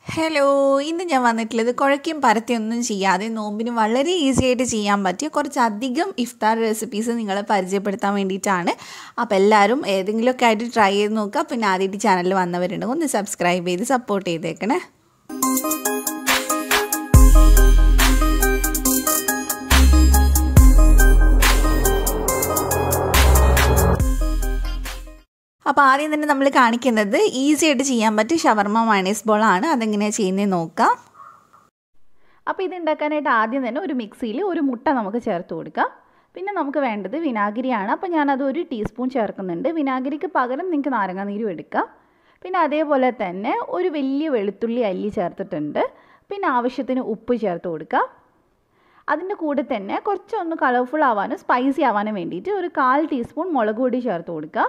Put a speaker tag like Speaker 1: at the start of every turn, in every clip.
Speaker 1: hello ഇന്ന് ഞാൻ വന്നിട്ടുള്ളത് കുഴയ്ക്കും പരത്തിയൊന്നും ചെയ്യാതെ നോമ്പിന് വളരെ ഈസി ആയിട്ട് ചെയ്യാൻ പറ്റിയ കുറച്ചധികം ഇഫ്താർ റെസിപ്പീസ് നിങ്ങളെ പരിചയപ്പെടുത്താൻ വേണ്ടിയിട്ടാണ് അപ്പോൾ എല്ലാവരും ഏതെങ്കിലുമൊക്കെ ആയിട്ട് ട്രൈ ചെയ്ത് നോക്കുക പിന്നെ ആദ്യമായിട്ട് ചാനലിൽ വന്നവരുണ്ടെങ്കിൽ ഒന്ന് സബ്സ്ക്രൈബ് ചെയ്ത് സപ്പോർട്ട് ചെയ്തേക്കണേ അപ്പോൾ ആദ്യം തന്നെ നമ്മൾ കാണിക്കുന്നത് ഈസി ആയിട്ട് ചെയ്യാൻ പറ്റിയ ഷവർമ മയണൈസ് ബോളാണ് അതെങ്ങനെയാണ് ചെയ്യുന്നത് നോക്കാം
Speaker 2: അപ്പോൾ ഇത് ഉണ്ടാക്കാനായിട്ട് ആദ്യം തന്നെ ഒരു മിക്സിയിൽ ഒരു മുട്ട നമുക്ക് ചേർത്ത് കൊടുക്കാം പിന്നെ നമുക്ക് വേണ്ടത് വിനാഗിരിയാണ് അപ്പോൾ ഞാനത് ഒരു ടീസ്പൂൺ ചേർക്കുന്നുണ്ട് വിനാഗിരിക്ക് പകരം നിങ്ങൾക്ക് നാരങ്ങാനീരും എടുക്കാം പിന്നെ അതേപോലെ തന്നെ ഒരു വലിയ വെളുത്തുള്ളി അല്ലി ചേർത്തിട്ടുണ്ട് പിന്നെ ആവശ്യത്തിന് ഉപ്പ് ചേർത്ത് കൊടുക്കാം അതിൻ്റെ കൂടെ തന്നെ കുറച്ചൊന്ന് കളർഫുൾ ആവാനും സ്പൈസി ആവാനും വേണ്ടിയിട്ട് ഒരു കാൽ ടീസ്പൂൺ മുളക് പൊടി ചേർത്ത് കൊടുക്കുക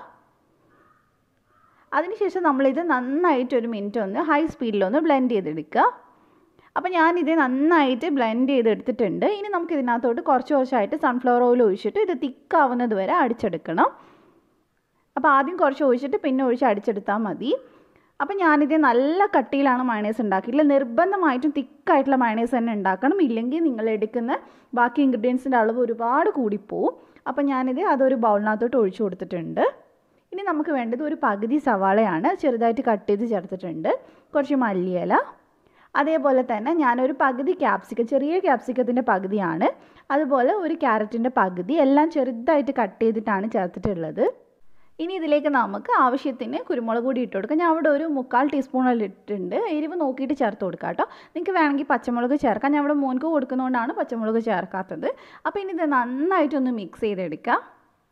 Speaker 2: അതിനുശേഷം നമ്മളിത് നന്നായിട്ട് ഒരു മിനിറ്റ് ഒന്ന് ഹൈ സ്പീഡിലൊന്ന് ബ്ലെൻഡ് ചെയ്തെടുക്കുക അപ്പോൾ ഞാനിത് നന്നായിട്ട് ബ്ലെൻഡ് ചെയ്തെടുത്തിട്ടുണ്ട് ഇനി നമുക്ക് ഇതിനകത്തോട്ട് കുറച്ച് കുറച്ചായിട്ട് സൺഫ്ലവർ ഓയിൽ ഒഴിച്ചിട്ട് ഇത് തിക്കാവുന്നത് വരെ അടിച്ചെടുക്കണം അപ്പോൾ ആദ്യം കുറച്ച് ഒഴിച്ചിട്ട് പിന്നെ ഒഴിച്ച് അടിച്ചെടുത്താൽ മതി അപ്പോൾ ഞാനിത് നല്ല കട്ടിയിലാണ് മയണൈസ് ഉണ്ടാക്കിയിട്ടുള്ളത് നിർബന്ധമായിട്ടും തിക്കായിട്ടുള്ള മയണൈസ് തന്നെ ഉണ്ടാക്കണം ഇല്ലെങ്കിൽ നിങ്ങൾ എടുക്കുന്ന ബാക്കി ഇൻഗ്രീഡിയൻസിൻ്റെ അളവ് ഒരുപാട് കൂടിപ്പോവും അപ്പോൾ ഞാനിത് അതൊരു ബൗളിനകത്തോട്ട് ഒഴിച്ചു കൊടുത്തിട്ടുണ്ട് ഇനി നമുക്ക് വേണ്ടത് ഒരു പകുതി സവാളയാണ് ചെറുതായിട്ട് കട്ട് ചെയ്ത് ചേർത്തിട്ടുണ്ട് കുറച്ച് മല്ലിയില അതേപോലെ തന്നെ ഞാനൊരു പകുതി ക്യാപ്സിക്കം ചെറിയ ക്യാപ്സിക്കത്തിൻ്റെ പകുതിയാണ് അതുപോലെ ഒരു ക്യാരറ്റിൻ്റെ പകുതി എല്ലാം ചെറുതായിട്ട് കട്ട് ചെയ്തിട്ടാണ് ചേർത്തിട്ടുള്ളത് ഇനി ഇതിലേക്ക് നമുക്ക് ആവശ്യത്തിന് കുരുമുളക് കൂടി ഇട്ട് കൊടുക്കാം ഞാൻ അവിടെ ഒരു മുക്കാൽ ടീസ്പൂണിൽ ഇട്ടിട്ടുണ്ട് എരിവ് നോക്കിയിട്ട് ചേർത്ത് കൊടുക്കാം കേട്ടോ നിങ്ങൾക്ക് വേണമെങ്കിൽ പച്ചമുളക് ചേർക്കാം ഞാൻ അവിടെ മോൻക്ക് കൊടുക്കുന്നതുകൊണ്ടാണ് പച്ചമുളക് ചേർക്കാത്തത് അപ്പോൾ ഇനി ഇത് നന്നായിട്ടൊന്ന് മിക്സ് ചെയ്തെടുക്കാം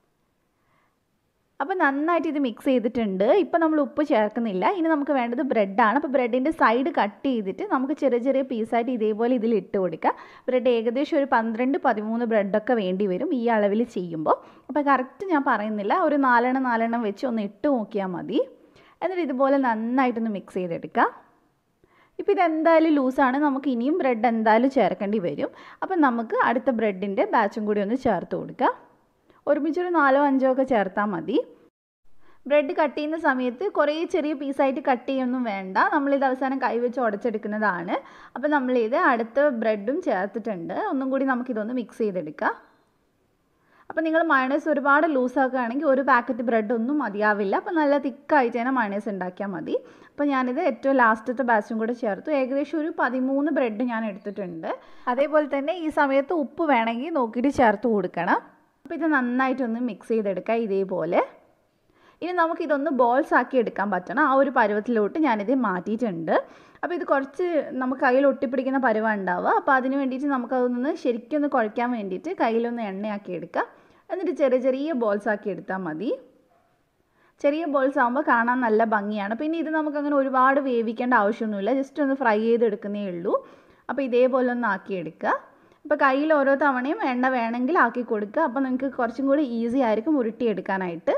Speaker 2: അപ്പോൾ നന്നായിട്ട് ഇത് മിക്സ് ചെയ്തിട്ടുണ്ട് ഇപ്പോൾ നമ്മൾ ഉപ്പ് ചേർക്കുന്നില്ല ഇനി നമുക്ക് വേണ്ടത് ബ്രെഡാണ് അപ്പോൾ ബ്രെഡിൻ്റെ സൈഡ് കട്ട് ചെയ്തിട്ട് നമുക്ക് ചെറിയ ചെറിയ പീസായിട്ട് ഇതേപോലെ ഇതിൽ ഇട്ട് കൊടുക്കുക ബ്രെഡ് ഏകദേശം ഒരു പന്ത്രണ്ട് പതിമൂന്ന് ബ്രെഡൊക്കെ വേണ്ടി വരും ഈ അളവിൽ ചെയ്യുമ്പോൾ അപ്പോൾ കറക്റ്റ് ഞാൻ പറയുന്നില്ല ഒരു നാലെണ്ണം നാലെണ്ണം വെച്ച് ഒന്ന് ഇട്ട് നോക്കിയാൽ മതി എന്നിട്ട് ഇതുപോലെ നന്നായിട്ടൊന്ന് മിക്സ് ചെയ്തെടുക്കുക ഇപ്പോൾ ഇതെന്തായാലും ലൂസാണ് നമുക്ക് ഇനിയും ബ്രെഡ് എന്തായാലും ചേർക്കേണ്ടി വരും അപ്പം നമുക്ക് അടുത്ത ബ്രെഡിൻ്റെ ബാച്ചും കൂടി ഒന്ന് ചേർത്ത് കൊടുക്കുക ഒരുമിച്ചൊരു നാലോ അഞ്ചോ ഒക്കെ ചേർത്താൽ മതി ബ്രെഡ് കട്ട് ചെയ്യുന്ന സമയത്ത് കുറേ ചെറിയ പീസായിട്ട് കട്ട് ചെയ്യൊന്നും വേണ്ട നമ്മളിത് അവസാനം കൈവച്ച് ഉടച്ചെടുക്കുന്നതാണ് അപ്പോൾ നമ്മളിത് അടുത്ത ബ്രെഡും ചേർത്തിട്ടുണ്ട് ഒന്നും കൂടി നമുക്കിതൊന്ന് മിക്സ് ചെയ്തെടുക്കാം അപ്പോൾ നിങ്ങൾ മയണൈസ് ഒരുപാട് ലൂസാക്കുകയാണെങ്കിൽ ഒരു പാക്കറ്റ് ബ്രെഡ് ഒന്നും മതിയാവില്ല അപ്പോൾ നല്ല തിക്കായിട്ട് തന്നെ മയണൈസ് ഉണ്ടാക്കിയാൽ മതി അപ്പോൾ ഞാനിത് ഏറ്റവും ലാസ്റ്റത്തെ ബാച്ചും കൂടെ ചേർത്തു ഏകദേശം ഒരു പതിമൂന്ന് ബ്രെഡ് ഞാൻ എടുത്തിട്ടുണ്ട് അതേപോലെ തന്നെ ഈ സമയത്ത് ഉപ്പ് വേണമെങ്കിൽ നോക്കിയിട്ട് ചേർത്ത് കൊടുക്കണം അപ്പോൾ ഇത് നന്നായിട്ടൊന്ന് മിക്സ് ചെയ്തെടുക്കുക ഇതേപോലെ ഇനി നമുക്കിതൊന്ന് ബോൾസ് ആക്കി എടുക്കാൻ പറ്റണം ആ ഒരു പരുവത്തിലോട്ട് ഞാനിത് മാറ്റിയിട്ടുണ്ട് അപ്പോൾ ഇത് കുറച്ച് നമുക്ക് കയ്യിൽ ഒട്ടിപ്പിടിക്കുന്ന പരുവം ഉണ്ടാവുക അപ്പോൾ അതിന് വേണ്ടിയിട്ട് നമുക്കതൊന്ന് ശരിക്കും ഒന്ന് കുഴയ്ക്കാൻ വേണ്ടിയിട്ട് കയ്യിലൊന്ന് എണ്ണയാക്കി എടുക്കുക എന്നിട്ട് ചെറിയ ചെറിയ ബോൾസ് ആക്കി എടുത്താൽ മതി ചെറിയ ബോൾസ് ആകുമ്പോൾ കാണാൻ നല്ല ഭംഗിയാണ് പിന്നെ ഇത് നമുക്കങ്ങനെ ഒരുപാട് വേവിക്കേണ്ട ആവശ്യമൊന്നുമില്ല ജസ്റ്റ് ഒന്ന് ഫ്രൈ ചെയ്തെടുക്കുന്നേ ഉള്ളൂ അപ്പോൾ ഇതേപോലെ ഒന്ന് ആക്കിയെടുക്കുക അപ്പോൾ കയ്യിൽ ഓരോ തവണയും എണ്ണ വേണമെങ്കിൽ ആക്കി കൊടുക്കുക അപ്പോൾ നിങ്ങൾക്ക് കുറച്ചും കൂടി ഈസി ആയിരിക്കും ഉരുട്ടിയെടുക്കാനായിട്ട്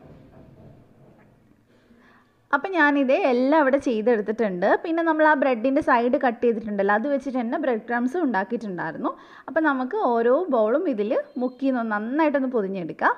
Speaker 2: അപ്പം ഞാനിത് എല്ലാം ഇവിടെ ചെയ്തെടുത്തിട്ടുണ്ട് പിന്നെ നമ്മൾ ആ ബ്രെഡിൻ്റെ സൈഡ് കട്ട് ചെയ്തിട്ടുണ്ടല്ലോ അത് വെച്ചിട്ട് തന്നെ ബ്രെഡ് ക്രംസ് ഉണ്ടാക്കിയിട്ടുണ്ടായിരുന്നു അപ്പം നമുക്ക് ഓരോ ബൗളും ഇതിൽ മുക്കി നന്നായിട്ടൊന്ന് പൊതിഞ്ഞെടുക്കാം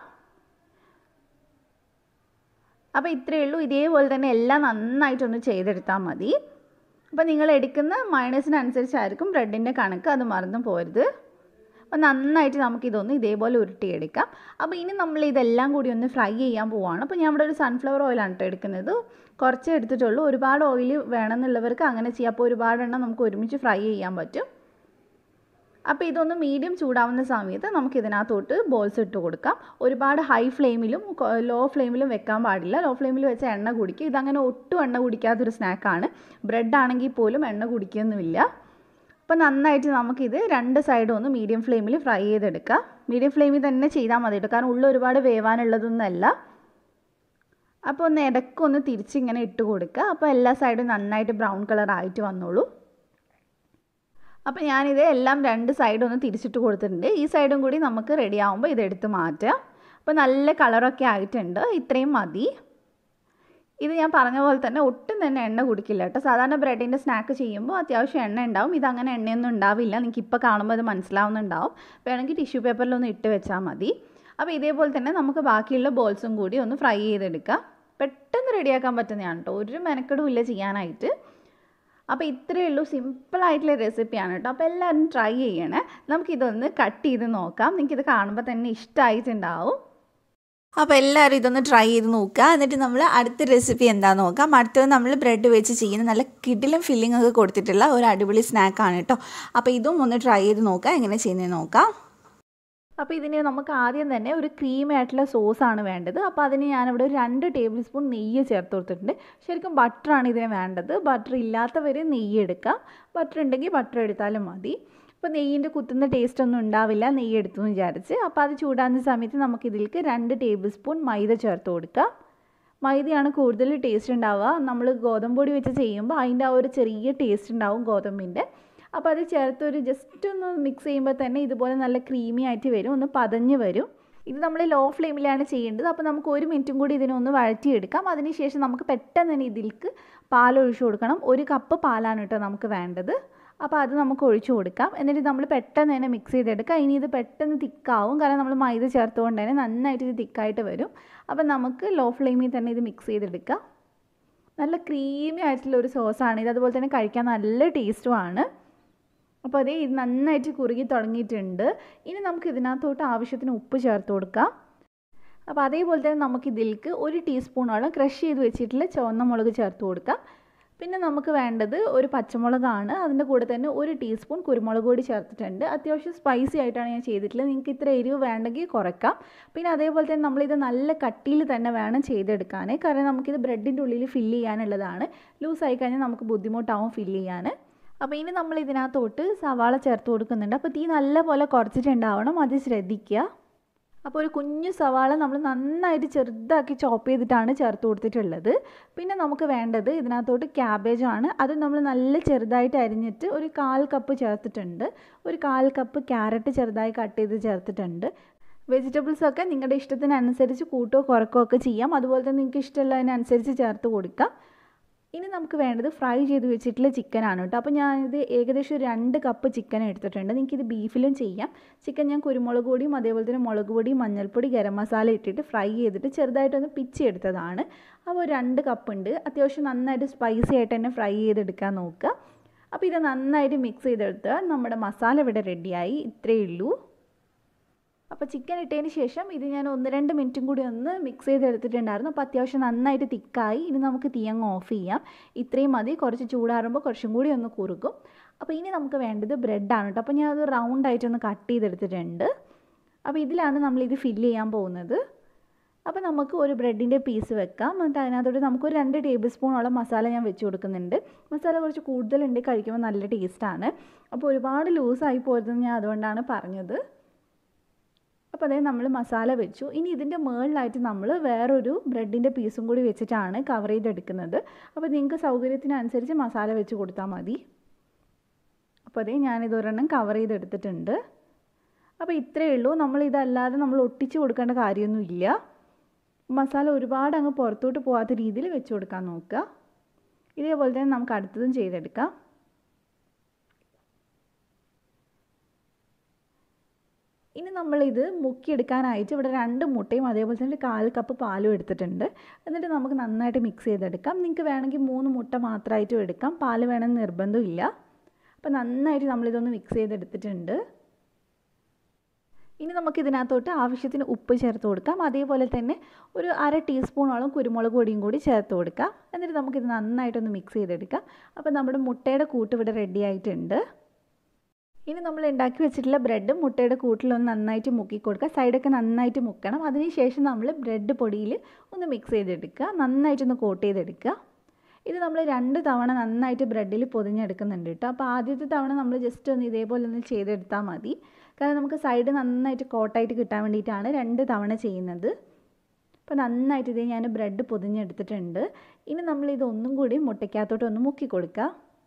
Speaker 2: അപ്പോൾ ഇത്രയേ ഉള്ളൂ ഇതേപോലെ തന്നെ എല്ലാം നന്നായിട്ടൊന്ന് ചെയ്തെടുത്താൽ മതി അപ്പോൾ നിങ്ങൾ എടുക്കുന്ന മയണൈസിനനുസരിച്ചായിരിക്കും ബ്രെഡിൻ്റെ കണക്ക് അത് മറന്നു പോരുത് അപ്പോൾ നന്നായിട്ട് നമുക്കിതൊന്ന് ഇതേപോലെ ഉരുട്ടിയെടുക്കാം അപ്പോൾ ഇനി നമ്മൾ ഇതെല്ലാം കൂടി ഒന്ന് ഫ്രൈ ചെയ്യാൻ പോവുകയാണ് അപ്പോൾ ഞാൻ ഇവിടെ ഒരു സൺഫ്ലവർ ഓയിലാണ് കേട്ടോ എടുക്കുന്നത് കുറച്ചേ എടുത്തിട്ടുള്ളൂ ഒരുപാട് ഓയിൽ വേണമെന്നുള്ളവർക്ക് അങ്ങനെ ചെയ്യാം അപ്പോൾ ഒരുപാടെണ്ണം നമുക്ക് ഒരുമിച്ച് ഫ്രൈ ചെയ്യാൻ പറ്റും അപ്പോൾ ഇതൊന്ന് മീഡിയം ചൂടാവുന്ന സമയത്ത് നമുക്ക് ഇതിനകത്തോട്ട് ബോൾസ് ഇട്ട് കൊടുക്കാം ഒരുപാട് ഹൈ ഫ്ലെയിമിലും ലോ ഫ്ലെയിമിലും വെക്കാൻ പാടില്ല ലോ ഫ്ലെയിമിൽ വെച്ച എണ്ണ കുടിക്കുക ഇതങ്ങനെ ഒട്ടും എണ്ണ കുടിക്കാത്തൊരു സ്നാക്കാണ് ബ്രെഡ് ആണെങ്കിൽ പോലും എണ്ണ കുടിക്കുകയൊന്നുമില്ല അപ്പോൾ നന്നായിട്ട് നമുക്കിത് രണ്ട് സൈഡും ഒന്ന് മീഡിയം ഫ്ലെയിമിൽ ഫ്രൈ ചെയ്തെടുക്കാം മീഡിയം ഫ്ലെയിമിൽ തന്നെ ചെയ്താൽ മതി കേട്ടോ കാരണം ഉള്ള ഒരുപാട് വേവാനുള്ളതൊന്നുമല്ല അപ്പോൾ ഒന്ന് ഇടയ്ക്കൊന്ന് തിരിച്ചിങ്ങനെ ഇട്ട് കൊടുക്കുക അപ്പോൾ എല്ലാ സൈഡും നന്നായിട്ട് ബ്രൗൺ കളർ ആയിട്ട് വന്നോളൂ അപ്പോൾ ഞാനിത് എല്ലാം രണ്ട് സൈഡും ഒന്ന് തിരിച്ചിട്ട് കൊടുത്തിട്ടുണ്ട് ഈ സൈഡും കൂടി നമുക്ക് റെഡി ആകുമ്പോൾ ഇതെടുത്ത് മാറ്റാം അപ്പോൾ നല്ല കളറൊക്കെ ആയിട്ടുണ്ട് ഇത്രയും മതി ഇത് ഞാൻ പറഞ്ഞ പോലെ തന്നെ ഒട്ടും തന്നെ എണ്ണ കുടിക്കില്ല കേട്ടോ സാധാരണ ബ്രെഡിൻ്റെ സ്നാക്ക് ചെയ്യുമ്പോൾ അത്യാവശ്യം എണ്ണ ഉണ്ടാവും ഇതങ്ങനെ എണ്ണയൊന്നും ഉണ്ടാവില്ല നിങ്ങൾക്ക് ഇപ്പോൾ കാണുമ്പോൾ അത് മനസ്സിലാവുന്നുണ്ടാവും വേണമെങ്കിൽ ടിഷ്യൂ പേപ്പറിലൊന്ന് ഇട്ട് വെച്ചാൽ മതി അപ്പോൾ ഇതേപോലെ തന്നെ നമുക്ക് ബാക്കിയുള്ള ബോൾസും കൂടി ഒന്ന് ഫ്രൈ ചെയ്തെടുക്കാം പെട്ടെന്ന് റെഡിയാക്കാൻ പറ്റുന്നതാണ് കേട്ടോ ഒരു മെനക്കെടും ഇല്ല ചെയ്യാനായിട്ട് അപ്പോൾ ഇത്രയേ ഉള്ളൂ സിമ്പിളായിട്ടുള്ള റെസിപ്പിയാണ് കേട്ടോ അപ്പോൾ എല്ലാവരും ട്രൈ ചെയ്യണേ നമുക്കിതൊന്ന് കട്ട് ചെയ്ത് നോക്കാം നിങ്ങൾക്കിത് കാണുമ്പോൾ തന്നെ ഇഷ്ടമായിട്ടുണ്ടാവും
Speaker 1: അപ്പോൾ എല്ലാവരും ഇതൊന്ന് ട്രൈ ചെയ്ത് നോക്കുക എന്നിട്ട് നമ്മൾ അടുത്ത റെസിപ്പി എന്താണെന്ന് നോക്കാം അടുത്തത് നമ്മൾ ബ്രെഡ് വെച്ച് ചെയ്യുന്ന നല്ല കിടിലും ഫില്ലിംഗ് ഒക്കെ കൊടുത്തിട്ടുള്ള ഒരു അടിപൊളി സ്നാക്കാണ് കേട്ടോ അപ്പോൾ ഇതും ഒന്ന് ട്രൈ ചെയ്ത് നോക്കാം എങ്ങനെ ചെയ്യുന്നത് നോക്കാം
Speaker 2: അപ്പോൾ ഇതിന് നമുക്ക് ആദ്യം തന്നെ ഒരു ക്രീമി ആയിട്ടുള്ള സോസാണ് വേണ്ടത് അപ്പോൾ അതിന് ഞാനിവിടെ ഒരു രണ്ട് ടേബിൾ സ്പൂൺ നെയ്യ് ചേർത്ത് കൊടുത്തിട്ടുണ്ട് ശരിക്കും ബട്ടറാണ് ഇതിന് വേണ്ടത് ബട്ടർ ഇല്ലാത്തവർ നെയ്യ് എടുക്കാം ബട്ടർ ഉണ്ടെങ്കിൽ ബട്ടർ എടുത്താലും മതി അപ്പോൾ നെയ്യിൻ്റെ കുത്തുന്ന ടേസ്റ്റ് ഒന്നും ഉണ്ടാവില്ല നെയ്യ് എടുത്തു എന്ന് വിചാരിച്ച് അപ്പോൾ അത് ചൂടാകുന്ന സമയത്ത് നമുക്ക് ഇതിലേക്ക് രണ്ട് ടേബിൾ സ്പൂൺ മൈദ ചേർത്ത് കൊടുക്കാം മൈദയാണ് കൂടുതൽ ടേസ്റ്റ് ഉണ്ടാവുക നമ്മൾ ഗോതമ്പ് പൊടി വെച്ച് ചെയ്യുമ്പോൾ അതിൻ്റെ ആ ഒരു ചെറിയ ടേസ്റ്റ് ഉണ്ടാവും ഗോതമ്പിൻ്റെ അപ്പോൾ അത് ചേർത്ത് ഒരു ജസ്റ്റ് ഒന്ന് മിക്സ് ചെയ്യുമ്പോൾ തന്നെ ഇതുപോലെ നല്ല ക്രീമി ആയിട്ട് വരും ഒന്ന് പതഞ്ഞ് വരും ഇത് നമ്മൾ ലോ ഫ്ലെയിമിലാണ് ചെയ്യേണ്ടത് അപ്പോൾ നമുക്ക് ഒരു മിനിറ്റും കൂടി ഇതിനൊന്ന് വഴറ്റിയെടുക്കാം അതിനുശേഷം നമുക്ക് പെട്ടെന്ന് തന്നെ ഇതിലേക്ക് പാൽ ഒഴിച്ചു കൊടുക്കണം ഒരു കപ്പ് പാലാണ് കേട്ടോ നമുക്ക് വേണ്ടത് അപ്പോൾ അത് നമുക്ക് ഒഴിച്ചു കൊടുക്കാം എന്നിട്ട് നമ്മൾ പെട്ടെന്ന് തന്നെ മിക്സ് ചെയ്തെടുക്കാം ഇനി ഇത് പെട്ടെന്ന് തിക്കാവും കാരണം നമ്മൾ മൈദ ചേർത്തുകൊണ്ട് തന്നെ നന്നായിട്ട് ഇത് തിക്കായിട്ട് വരും അപ്പോൾ നമുക്ക് ലോ ഫ്ലെയിമിൽ തന്നെ ഇത് മിക്സ് ചെയ്തെടുക്കാം നല്ല ക്രീമി ആയിട്ടുള്ള ഒരു സോസാണ് ഇത് അതുപോലെ തന്നെ കഴിക്കാൻ നല്ല ടേസ്റ്റുമാണ് അപ്പോൾ അതേ ഇത് നന്നായിട്ട് കുറുകി തുടങ്ങിയിട്ടുണ്ട് ഇനി നമുക്ക് ഇതിനകത്തോട്ട് ആവശ്യത്തിന് ഉപ്പ് ചേർത്ത് കൊടുക്കാം അപ്പോൾ അതേപോലെ തന്നെ നമുക്ക് ഇതിലേക്ക് ഒരു ടീസ്പൂണോളം ക്രഷ് ചെയ്ത് വെച്ചിട്ടുള്ള ചുവന്ന മുളക് ചേർത്ത് കൊടുക്കാം പിന്നെ നമുക്ക് വേണ്ടത് ഒരു പച്ചമുളകാണ് അതിൻ്റെ കൂടെ തന്നെ ഒരു ടീസ്പൂൺ കുരുമുളക് പൊടി ചേർത്തിട്ടുണ്ട് അത്യാവശ്യം സ്പൈസി ആയിട്ടാണ് ഞാൻ ചെയ്തിട്ടുള്ളത് നിങ്ങൾക്ക് ഇത്ര എരിവ് വേണ്ടെങ്കിൽ കുറയ്ക്കാം പിന്നെ അതേപോലെ തന്നെ നമ്മളിത് നല്ല കട്ടിയിൽ തന്നെ വേണം ചെയ്തെടുക്കാൻ കാരണം നമുക്കിത് ബ്രെഡിൻ്റെ ഉള്ളിൽ ഫില്ല് ചെയ്യാനുള്ളതാണ് ലൂസായി കഴിഞ്ഞാൽ നമുക്ക് ബുദ്ധിമുട്ടാവും ഫില്ല് ചെയ്യാൻ അപ്പോൾ ഇനി നമ്മൾ ഇതിനകത്തോട്ട് സവാള ചേർത്ത് കൊടുക്കുന്നുണ്ട് അപ്പോൾ തീ നല്ലപോലെ കുറച്ചിട്ടുണ്ടാവണം അത് ശ്രദ്ധിക്കുക അപ്പോൾ ഒരു കുഞ്ഞു സവാള നമ്മൾ നന്നായിട്ട് ചെറുതാക്കി ചോപ്പ് ചെയ്തിട്ടാണ് ചേർത്ത് കൊടുത്തിട്ടുള്ളത് പിന്നെ നമുക്ക് വേണ്ടത് ഇതിനകത്തോട്ട് ക്യാബേജാണ് അത് നമ്മൾ നല്ല ചെറുതായിട്ട് അരിഞ്ഞിട്ട് ഒരു കാൽ കപ്പ് ചേർത്തിട്ടുണ്ട് ഒരു കാൽ കപ്പ് ക്യാരറ്റ് ചെറുതായി കട്ട് ചെയ്ത് ചേർത്തിട്ടുണ്ട് വെജിറ്റബിൾസ് ഒക്കെ നിങ്ങളുടെ ഇഷ്ടത്തിനനുസരിച്ച് കൂട്ടോ കുറക്കോ ഒക്കെ ചെയ്യാം അതുപോലെ തന്നെ നിങ്ങൾക്ക് ഇഷ്ടമുള്ളതിനനുസരിച്ച് ചേർത്ത് കൊടുക്കാം ഇനി നമുക്ക് വേണ്ടത് ഫ്രൈ ചെയ്ത് വെച്ചിട്ടുള്ള ചിക്കനാണ് കേട്ടോ അപ്പോൾ ഞാനിത് ഏകദേശം ഒരു രണ്ട് കപ്പ് ചിക്കൻ എടുത്തിട്ടുണ്ട് നിങ്ങൾക്കിത് ബീഫിലും ചെയ്യാം ചിക്കൻ ഞാൻ കുരുമുളക് പൊടിയും അതേപോലെ തന്നെ മുളക് പൊടി മഞ്ഞൾപ്പൊടി ഗരം മസാല ഇട്ടിട്ട് ഫ്രൈ ചെയ്തിട്ട് ചെറുതായിട്ടൊന്ന് പിച്ചി എടുത്തതാണ് അപ്പോൾ രണ്ട് കപ്പ് ഉണ്ട് അത്യാവശ്യം നന്നായിട്ട് സ്പൈസി ആയിട്ട് തന്നെ ഫ്രൈ ചെയ്തെടുക്കാൻ നോക്കുക അപ്പോൾ ഇത് നന്നായിട്ട് മിക്സ് ചെയ്തെടുത്താൽ നമ്മുടെ മസാല ഇവിടെ റെഡിയായി ഇത്രയേ ഉള്ളൂ അപ്പോൾ ചിക്കൻ ഇട്ടതിന് ശേഷം ഇത് ഞാൻ ഒന്ന് രണ്ട് മിനിറ്റും കൂടി ഒന്ന് മിക്സ് ചെയ്തെടുത്തിട്ടുണ്ടായിരുന്നു അപ്പോൾ അത്യാവശ്യം നന്നായിട്ട് തിക്കായി ഇനി നമുക്ക് തീ അങ്ങ് ഓഫ് ചെയ്യാം ഇത്രയും മതി കുറച്ച് ചൂടാറുമ്പോൾ കുറച്ചും കൂടി ഒന്ന് കുറുക്കും അപ്പോൾ ഇനി നമുക്ക് വേണ്ടത് ബ്രെഡാണ് കേട്ടോ അപ്പോൾ ഞാൻ അത് റൗണ്ട് ആയിട്ടൊന്ന് കട്ട് ചെയ്തെടുത്തിട്ടുണ്ട് അപ്പോൾ ഇതിലാണ് നമ്മളിത് ഫില്ല് ചെയ്യാൻ പോകുന്നത് അപ്പോൾ നമുക്ക് ഒരു ബ്രെഡിൻ്റെ പീസ് വെക്കാം എന്നിട്ട് അതിനകത്തോട്ട് നമുക്കൊരു രണ്ട് ടേബിൾ സ്പൂണോളം മസാല ഞാൻ വെച്ച് കൊടുക്കുന്നുണ്ട് മസാല കുറച്ച് കൂടുതലുണ്ട് കഴിക്കുമ്പോൾ നല്ല ടേസ്റ്റാണ് അപ്പോൾ ഒരുപാട് ലൂസായി പോയതെന്ന് ഞാൻ അതുകൊണ്ടാണ് പറഞ്ഞത് അപ്പോൾ അതേ നമ്മൾ മസാല വെച്ചു ഇനി ഇതിൻ്റെ മുകളിലായിട്ട് നമ്മൾ വേറൊരു ബ്രെഡിൻ്റെ പീസും കൂടി വെച്ചിട്ടാണ് കവർ ചെയ്തെടുക്കുന്നത് അപ്പോൾ നിങ്ങൾക്ക് സൗകര്യത്തിനനുസരിച്ച് മസാല വെച്ച് കൊടുത്താൽ മതി അപ്പോൾ അതേ ഞാനിത് ഒരെണ്ണം കവർ ചെയ്തെടുത്തിട്ടുണ്ട് അപ്പോൾ ഇത്രയേ ഉള്ളൂ നമ്മൾ ഇതല്ലാതെ നമ്മൾ ഒട്ടിച്ച് കൊടുക്കേണ്ട കാര്യമൊന്നുമില്ല മസാല ഒരുപാട് അങ്ങ് പുറത്തോട്ട് പോകാത്ത രീതിയിൽ വെച്ച് കൊടുക്കാൻ നോക്കുക ഇതേപോലെ തന്നെ നമുക്ക് അടുത്തതും ചെയ്തെടുക്കാം ഇനി നമ്മളിത് മുക്കിയെടുക്കാനായിട്ട് ഇവിടെ രണ്ട് മുട്ടയും അതേപോലെ തന്നെ കാൽ കപ്പ് പാലും എടുത്തിട്ടുണ്ട് എന്നിട്ട് നമുക്ക് നന്നായിട്ട് മിക്സ് ചെയ്തെടുക്കാം നിങ്ങൾക്ക് വേണമെങ്കിൽ മൂന്ന് മുട്ട മാത്രമായിട്ടും എടുക്കാം പാൽ വേണമെന്ന് നിർബന്ധമില്ല അപ്പോൾ നന്നായിട്ട് നമ്മളിതൊന്ന് മിക്സ് ചെയ്തെടുത്തിട്ടുണ്ട് ഇനി നമുക്ക് ഇതിനകത്തോട്ട് ആവശ്യത്തിന് ഉപ്പ് ചേർത്ത് കൊടുക്കാം അതേപോലെ തന്നെ ഒരു അര ടീസ്പൂണോളം കുരുമുളക് പൊടിയും കൂടി ചേർത്ത് കൊടുക്കാം എന്നിട്ട് നമുക്കിത് നന്നായിട്ടൊന്ന് മിക്സ് ചെയ്തെടുക്കാം അപ്പോൾ നമ്മുടെ മുട്ടയുടെ കൂട്ട് ഇവിടെ റെഡി ആയിട്ടുണ്ട് ഇനി നമ്മൾ ഉണ്ടാക്കി വെച്ചിട്ടുള്ള ബ്രെഡ് മുട്ടയുടെ കൂട്ടിലൊന്ന് നന്നായിട്ട് മുക്കി കൊടുക്കുക സൈഡൊക്കെ നന്നായിട്ട് മുക്കണം അതിനുശേഷം നമ്മൾ ബ്രെഡ് പൊടിയിൽ ഒന്ന് മിക്സ് ചെയ്തെടുക്കുക നന്നായിട്ടൊന്ന് കോട്ട് ചെയ്തെടുക്കുക ഇത് നമ്മൾ രണ്ട് തവണ നന്നായിട്ട് ബ്രെഡിൽ പൊതിഞ്ഞെടുക്കുന്നുണ്ട് കേട്ടോ അപ്പോൾ ആദ്യത്തെ തവണ നമ്മൾ ജസ്റ്റ് ഒന്ന് ഇതേപോലെ ഒന്ന് ചെയ്തെടുത്താൽ മതി കാരണം നമുക്ക് സൈഡ് നന്നായിട്ട് കോട്ടായിട്ട് കിട്ടാൻ വേണ്ടിയിട്ടാണ് രണ്ട് തവണ ചെയ്യുന്നത് അപ്പോൾ നന്നായിട്ട് ഇത് ഞാൻ ബ്രെഡ് പൊതിഞ്ഞെടുത്തിട്ടുണ്ട് ഇനി നമ്മൾ ഇതൊന്നും കൂടി മുട്ടയ്ക്കകത്തോട്ട് ഒന്ന് മുക്കി കൊടുക്കുക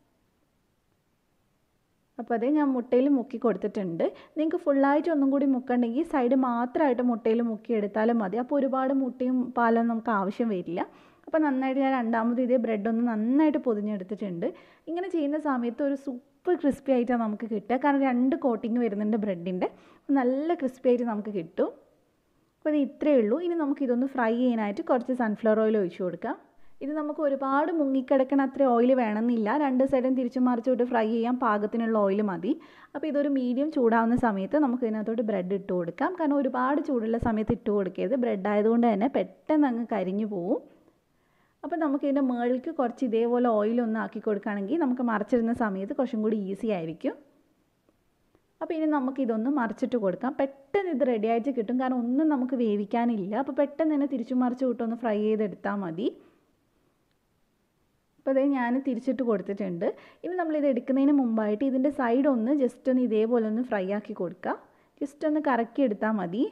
Speaker 2: അപ്പോൾ അതേ ഞാൻ മുട്ടയിൽ മുക്കി കൊടുത്തിട്ടുണ്ട് നിങ്ങൾക്ക് ഫുള്ളായിട്ട് ഒന്നും കൂടി മുക്കണ്ടെങ്കിൽ സൈഡ് മാത്രമായിട്ട് മുട്ടയിൽ മുക്കി എടുത്താലും മതി അപ്പോൾ ഒരുപാട് മുട്ടയും പാലും നമുക്ക് ആവശ്യം വരില്ല അപ്പോൾ നന്നായിട്ട് ഞാൻ രണ്ടാമത് ഇതേ ബ്രെഡ് ഒന്ന് നന്നായിട്ട് പൊതിഞ്ഞെടുത്തിട്ടുണ്ട് ഇങ്ങനെ ചെയ്യുന്ന സമയത്ത് ഒരു സൂപ്പർ ക്രിസ്പി ആയിട്ടാണ് നമുക്ക് കിട്ടുക കാരണം രണ്ട് കോട്ടിങ് വരുന്നുണ്ട് ബ്രെഡിൻ്റെ നല്ല ക്രിസ്പി ആയിട്ട് നമുക്ക് കിട്ടും അപ്പോൾ ഇത് ഇത്രയേ ഉള്ളൂ ഇനി നമുക്ക് ഇതൊന്ന് ഫ്രൈ ചെയ്യാനായിട്ട് കുറച്ച് സൺഫ്ലവർ ഓയിൽ ഒഴിച്ചു കൊടുക്കാം ഇത് നമുക്ക് ഒരുപാട് മുങ്ങിക്കിടക്കണ അത്ര ഓയിൽ വേണമെന്നില്ല രണ്ട് സൈഡും തിരിച്ചു മറിച്ചോട്ട് ഫ്രൈ ചെയ്യാൻ പാകത്തിനുള്ള ഓയിൽ മതി അപ്പോൾ ഇതൊരു മീഡിയം ചൂടാവുന്ന സമയത്ത് നമുക്ക് ഇതിനകത്തോട്ട് ബ്രെഡ് ഇട്ട് കൊടുക്കാം കാരണം ഒരുപാട് ചൂടുള്ള സമയത്ത് ഇട്ട് കൊടുക്കരുത് ബ്രെഡ് ആയതുകൊണ്ട് തന്നെ പെട്ടെന്ന് അങ്ങ് കരിഞ്ഞു പോവും അപ്പോൾ നമുക്ക് ഇതിൻ്റെ മുകളിലേക്ക് കുറച്ച് ഇതേപോലെ ഓയിലൊന്ന് ആക്കി കൊടുക്കുകയാണെങ്കിൽ നമുക്ക് മറിച്ചിടുന്ന സമയത്ത് കുറച്ചും കൂടി ഈസി ആയിരിക്കും അപ്പോൾ ഇനി നമുക്ക് ഇതൊന്ന് മറിച്ചിട്ട് കൊടുക്കാം പെട്ടെന്ന് ഇത് റെഡി ആയിട്ട് കിട്ടും കാരണം ഒന്നും നമുക്ക് വേവിക്കാനില്ല അപ്പോൾ പെട്ടെന്ന് തന്നെ തിരിച്ചു മറിച്ച് വിട്ടൊന്ന് ഫ്രൈ ചെയ്തെടുത്താൽ മതി അപ്പോൾ അതേ ഞാൻ തിരിച്ചിട്ട് കൊടുത്തിട്ടുണ്ട് ഇനി നമ്മളിത് എടുക്കുന്നതിന് മുമ്പായിട്ട് ഇതിൻ്റെ സൈഡ് ഒന്ന് ജസ്റ്റ് ഒന്ന് ഇതേപോലെ ഒന്ന് ഫ്രൈ ആക്കി കൊടുക്കുക ജസ്റ്റ് ഒന്ന് കറക്കി എടുത്താൽ മതി